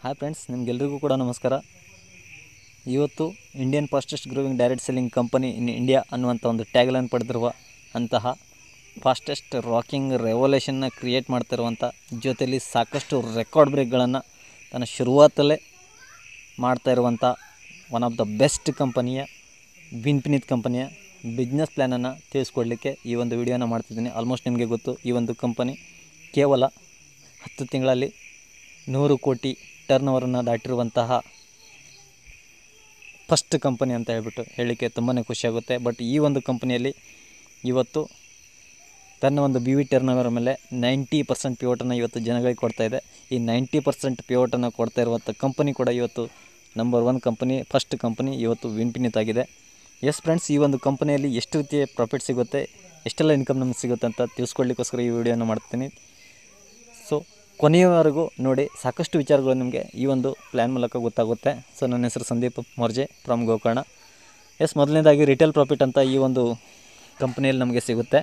hi friends ನಿಮಗೆಲ್ರಿಗೂ ಕೂಡ ನಮಸ್ಕಾರ ಇವತ್ತು Indian fastest growing direct selling company in India ಅನ್ನುವಂಥ ಒಂದು ಟ್ಯಾಗ್ಲೈನ್ ಪಡೆದಿರುವ ಅಂತಹ ಫಾಸ್ಟೆಸ್ಟ್ ರಾಕಿಂಗ್ ರೆವಲ್ಯೂಷನ್ನ ಕ್ರಿಯೇಟ್ ಮಾಡ್ತಿರುವಂಥ ಜೊತೆಯಲ್ಲಿ ಸಾಕಷ್ಟು ರೆಕಾರ್ಡ್ ಬ್ರೇಕ್ಗಳನ್ನು ತನ್ನ ಶುರುವಾತಲ್ಲೇ ಮಾಡ್ತಾ ಇರುವಂಥ ಒನ್ ಆಫ್ ದ ಬೆಸ್ಟ್ ಕಂಪನಿಯ ವಿನ್ಪಿನಿತ್ ಕಂಪನಿಯ ಬಿಸ್ನೆಸ್ ಪ್ಲ್ಯಾನನ್ನು ತಿಳಿಸ್ಕೊಡ್ಲಿಕ್ಕೆ ಈ ಒಂದು ವಿಡಿಯೋನ ಮಾಡ್ತಿದ್ದೀನಿ ಆಲ್ಮೋಸ್ಟ್ ನಿಮಗೆ ಗೊತ್ತು ಈ ಒಂದು ಕಂಪನಿ ಕೇವಲ ಹತ್ತು ತಿಂಗಳಲ್ಲಿ ನೂರು ಕೋಟಿ ಟರ್ನ್ ಓವರನ್ನು ದಾಟಿರುವಂತಹ ಫಸ್ಟ್ ಕಂಪನಿ ಅಂತ ಹೇಳ್ಬಿಟ್ಟು ಹೇಳಲಿಕ್ಕೆ ತುಂಬಾ ಖುಷಿಯಾಗುತ್ತೆ ಬಟ್ ಈ ಒಂದು ಕಂಪನಿಯಲ್ಲಿ ಇವತ್ತು ತನ್ನ ಒಂದು ಬಿ ವಿ ಟರ್ನ್ ಓವರ್ ಮೇಲೆ ನೈಂಟಿ ಪರ್ಸೆಂಟ್ ಪಿವೋಟನ್ನು ಇವತ್ತು ಜನಗಳಿಗೆ ಕೊಡ್ತಾ ಇದೆ ಈ ನೈಂಟಿ ಪರ್ಸೆಂಟ್ ಪಿವೋಟನ್ನು ಕೊಡ್ತಾ ಇರುವಂಥ ಕಂಪನಿ ಕೂಡ ಇವತ್ತು number one company first company ಇವತ್ತು ವಿನ್ಪಿನಿತ್ ಆಗಿದೆ ಎಸ್ ಫ್ರೆಂಡ್ಸ್ ಈ ಒಂದು ಕಂಪನಿಯಲ್ಲಿ ಎಷ್ಟು ರೀತಿಯ ಪ್ರಾಫಿಟ್ ಸಿಗುತ್ತೆ ಎಷ್ಟೆಲ್ಲ ಇನ್ಕಮ್ ನಮಗೆ ಸಿಗುತ್ತೆ ಅಂತ ತಿಳಿಸ್ಕೊಡ್ಲಿಕ್ಕೋಸ್ಕರ ಈ ವಿಡಿಯೋನ ಮಾಡ್ತೀನಿ ಸೊ ಕೊನೆಯವರೆಗೂ ನೋಡಿ ಸಾಕಷ್ಟು ವಿಚಾರಗಳು ನಿಮಗೆ ಈ ಒಂದು ಪ್ಲ್ಯಾನ್ ಮೂಲಕ ಗೊತ್ತಾಗುತ್ತೆ ಸೊ ನನ್ನ ಹೆಸರು ಸಂದೀಪ್ ಮೊರ್ಜೆ ಫ್ರಮ್ ಗೋಕರ್ಣ ಎಸ್ ಮೊದಲನೇದಾಗಿ ರಿಟೇಲ್ ಪ್ರಾಫಿಟ್ ಅಂತ ಈ ಒಂದು ಕಂಪ್ನಿಯಲ್ಲಿ ನಮಗೆ ಸಿಗುತ್ತೆ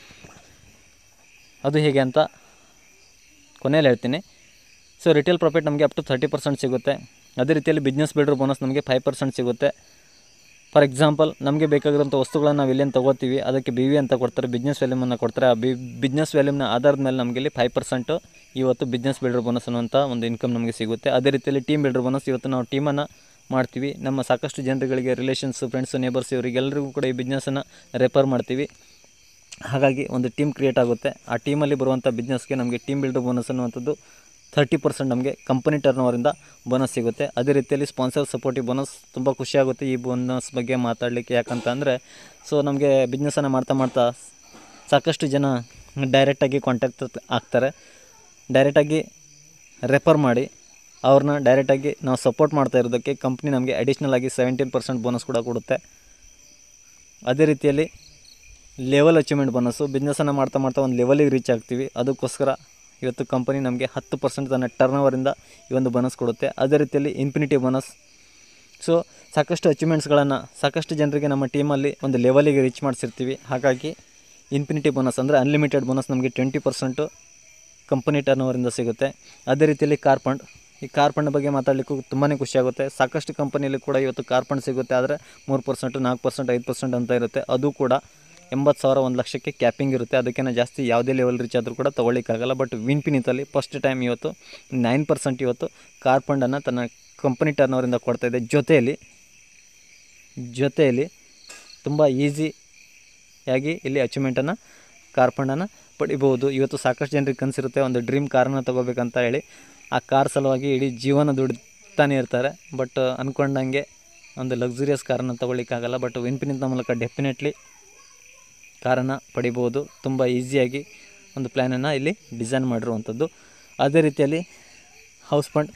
ಅದು ಹೇಗೆ ಅಂತ ಕೊನೆಯಲ್ಲಿ ಹೇಳ್ತೀನಿ ಸೊ ರಿಟೇಲ್ ಪ್ರಾಫಿಟ್ ನಮಗೆ ಅಪ್ ಟು ತರ್ಟಿ ಪರ್ಸೆಂಟ್ ಸಿಗುತ್ತೆ ಅದೇ ರೀತಿಯಲ್ಲಿ ಬಿಸ್ನೆಸ್ ಬಿಲ್ಡರ್ ಬೋನಸ್ ನಮಗೆ ಫೈವ್ ಪರ್ಸೆಂಟ್ ಸಿಗುತ್ತೆ ಫಾರ್ ಎಕ್ಸಾಂಪಲ್ ನಮಗೆ ಬೇಕಾಗಿರೋಂಥ ವಸ್ತುಗಳನ್ನು ನಾವು ಎಲ್ಲಿಂದ ತೊಗೋತೀವಿ ಅದಕ್ಕೆ ಬಿ ವಿ ಅಂತ ಕೊಡ್ತಾರೆ ಬಿಸ್ನೆಸ್ ವ್ಯಾಲ್ಯೂಮನ್ನು ಕೊಡ್ತಾರೆ ಆ ಬಿ ಬಿಸ್ನೆಸ್ ವ್ಯಾಲ್ಯೂಮ್ನ ಆಧಾರದ ಮೇಲೆ ನಮಗೆ ಇಲ್ಲಿ ಫೈವ್ ಪರ್ಸೆಂಟು ಇವತ್ತು ಬಿಸ್ನೆಸ್ ಬಿಲ್ಡರ್ ಬೋನಸ್ ಅನ್ನುವಂಥ ಒಂದು ಇನ್ಕಮ್ ನಮಗೆ ಸಿಗುತ್ತೆ ಅದೇ ರೀತಿಯಲ್ಲಿ ಟೀಮ್ ಬಿಲ್ಡರ್ ಬೋನಸ್ ಇವತ್ತು ನಾವು ಟೀಮನ್ನು ಮಾಡ್ತೀವಿ ನಮ್ಮ ಸಾಕಷ್ಟು ಜನರುಗಳಿಗೆ ರಿಲೇಷನ್ಸು ಫ್ರೆಂಡ್ಸು ನೇಬರ್ಸ್ ಇವರಿಗೆಲ್ಲರಿಗೂ ಕೂಡ ಈ ಬಿಸ್ನೆಸ್ಸನ್ನು ರೆಫರ್ ಮಾಡ್ತೀವಿ ಹಾಗಾಗಿ ಒಂದು ಟೀಮ್ ಕ್ರಿಯೇಟ್ ಆಗುತ್ತೆ ಆ ಟೀಮಲ್ಲಿ ಬರುವಂಥ ಬಿಸ್ನೆಸ್ಗೆ ನಮಗೆ ಟೀಮ್ ಬಿಲ್ಡರ್ ಬೋನಸ್ ಅನ್ನುವಂಥದ್ದು ತರ್ಟಿ ಪರ್ಸೆಂಟ್ ನಮಗೆ ಕಂಪನಿ ಟರ್ನ್ ಓವರಿಂದ ಬೋನಸ್ ಸಿಗುತ್ತೆ ಅದೇ ರೀತಿಯಲ್ಲಿ ಸ್ಪಾನ್ಸರ್ ಸಪೋರ್ಟಿವ್ ಬೋನಸ್ ತುಂಬ ಖುಷಿಯಾಗುತ್ತೆ ಈ ಬೋನಸ್ ಬಗ್ಗೆ ಮಾತಾಡಲಿಕ್ಕೆ ಯಾಕಂತ ಅಂದರೆ ಸೊ ನಮಗೆ ಬಿಸ್ನೆಸ್ಸನ್ನು ಮಾಡ್ತಾ ಮಾಡ್ತಾ ಸಾಕಷ್ಟು ಜನ ಡೈರೆಕ್ಟಾಗಿ ಕಾಂಟ್ಯಾಕ್ಟ್ ಆಗ್ತಾರೆ ಡೈರೆಕ್ಟಾಗಿ ರೆಫರ್ ಮಾಡಿ ಅವ್ರನ್ನ ಡೈರೆಕ್ಟಾಗಿ ನಾವು ಸಪೋರ್ಟ್ ಮಾಡ್ತಾ ಇರೋದಕ್ಕೆ ಕಂಪ್ನಿ ನಮಗೆ ಅಡಿಷ್ನಲ್ ಆಗಿ ಸೆವೆಂಟೀನ್ ಪರ್ಸೆಂಟ್ ಬೋನಸ್ ಕೂಡ ಕೊಡುತ್ತೆ ಅದೇ ರೀತಿಯಲ್ಲಿ ಲೆವೆಲ್ ಅಚೀವ್ಮೆಂಟ್ ಬೋನಸ್ಸು ಬಿಸ್ನೆಸ್ಸನ್ನು ಮಾಡ್ತಾ ಮಾಡ್ತಾ ಒಂದು ಲೆವೆಲಿಗೆ ರೀಚ್ ಆಗ್ತೀವಿ ಅದಕ್ಕೋಸ್ಕರ ಇವತ್ತು ಕಂಪನಿ ನಮಗೆ ಹತ್ತು ಪರ್ಸೆಂಟ್ ತನ್ನ ಟರ್ನ್ ಓವರಿಂದ ಈ ಒಂದು ಬೋನಸ್ ಕೊಡುತ್ತೆ ಅದೇ ರೀತಿಯಲ್ಲಿ ಇನ್ಫಿನಿಟಿ ಬೋನಸ್ ಸೊ ಸಾಕಷ್ಟು ಅಚೀವ್ಮೆಂಟ್ಸ್ಗಳನ್ನು ಸಾಕಷ್ಟು ಜನರಿಗೆ ನಮ್ಮ ಟೀಮಲ್ಲಿ ಒಂದು ಲೆವೆಲಿಗೆ ರೀಚ್ ಮಾಡಿಸಿರ್ತೀವಿ ಹಾಗಾಗಿ ಇನ್ಫಿನಿಟಿ ಬೋನಸ್ ಅಂದರೆ ಅನ್ಲಿಮಿಟೆಡ್ ಬೋನಸ್ ನಮಗೆ ಟ್ವೆಂಟಿ ಪರ್ಸೆಂಟು ಕಂಪನಿ ಟರ್ನ್ ಓವರಿಂದ ಸಿಗುತ್ತೆ ಅದೇ ರೀತಿಯಲ್ಲಿ ಕಾರ್ ಫಂಡ್ ಈ ಕಾರ್ ಫಂಡ್ ಬಗ್ಗೆ ಮಾತಾಡಲಿಕ್ಕೂ ತುಂಬಾ ಖುಷಿಯಾಗುತ್ತೆ ಸಾಕಷ್ಟು ಕಂಪನಿಯಲ್ಲಿ ಕೂಡ ಇವತ್ತು ಕಾರ್ ಫಂಡ್ ಸಿಗುತ್ತೆ ಆದರೆ ಮೂರು ಪರ್ಸೆಂಟು ನಾಲ್ಕು ಪರ್ಸೆಂಟ್ ಐದು ಪರ್ಸೆಂಟ್ ಅಂತ ಇರುತ್ತೆ ಅದು ಕೂಡ ಎಂಬತ್ತು ಸಾವಿರ ಒಂದು ಲಕ್ಷಕ್ಕೆ ಕ್ಯಾಪಿಂಗ್ ಇರುತ್ತೆ ಅದಕ್ಕಿಂತ ಜಾಸ್ತಿ ಯಾವುದೇ ಲೆವೆಲ್ ರೀಚ್ ಆದರೂ ಕೂಡ ತೊಗೊಳ್ಳಿಕ್ಕಾಗಲ್ಲ ಬಟ್ ವಿನ್ಪಿನಿತಲ್ಲಿ ಫಸ್ಟ್ ಟೈಮ್ ಇವತ್ತು ನೈನ್ ಪರ್ಸೆಂಟ್ ಇವತ್ತು ಕಾರ್ ಫಂಡನ್ನು ತನ್ನ ಕಂಪನಿ ಟರ್ನ್ ಓವರಿಂದ ಕೊಡ್ತಾಯಿದೆ ಜೊತೆಯಲ್ಲಿ ಜೊತೆಯಲ್ಲಿ ತುಂಬ ಈಸಿಯಾಗಿ ಇಲ್ಲಿ ಅಚೀವ್ಮೆಂಟನ್ನು ಕಾರ್ ಫಂಡನ್ನು ಪಡಿಬೋದು ಇವತ್ತು ಸಾಕಷ್ಟು ಜನರಿಗೆ ಕನಸಿರುತ್ತೆ ಒಂದು ಡ್ರೀಮ್ ಕಾರನ್ನು ತೊಗೋಬೇಕಂತ ಹೇಳಿ ಆ ಕಾರ್ ಸಲುವಾಗಿ ಇಡೀ ಜೀವನ ದುಡಿತಾನೆ ಇರ್ತಾರೆ ಬಟ್ ಅಂದ್ಕೊಂಡಂಗೆ ಒಂದು ಲಕ್ಸುರಿಯಸ್ ಕಾರನ್ನು ತೊಗೊಳ್ಳಿಕ್ಕಾಗಲ್ಲ ಬಟ್ ವಿನ್ಪಿನಿಂದ ಮೂಲಕ ಡೆಫಿನೆಟ್ಲಿ ಕಾರನ್ನು ಪಡಿಬೋದು ತುಂಬ ಈಸಿಯಾಗಿ ಒಂದು ಪ್ಲ್ಯಾನನ್ನು ಇಲ್ಲಿ ಡಿಸೈನ್ ಮಾಡಿರುವಂಥದ್ದು ಅದೇ ರೀತಿಯಲ್ಲಿ ಹೌಸ್ ಫಂಡ್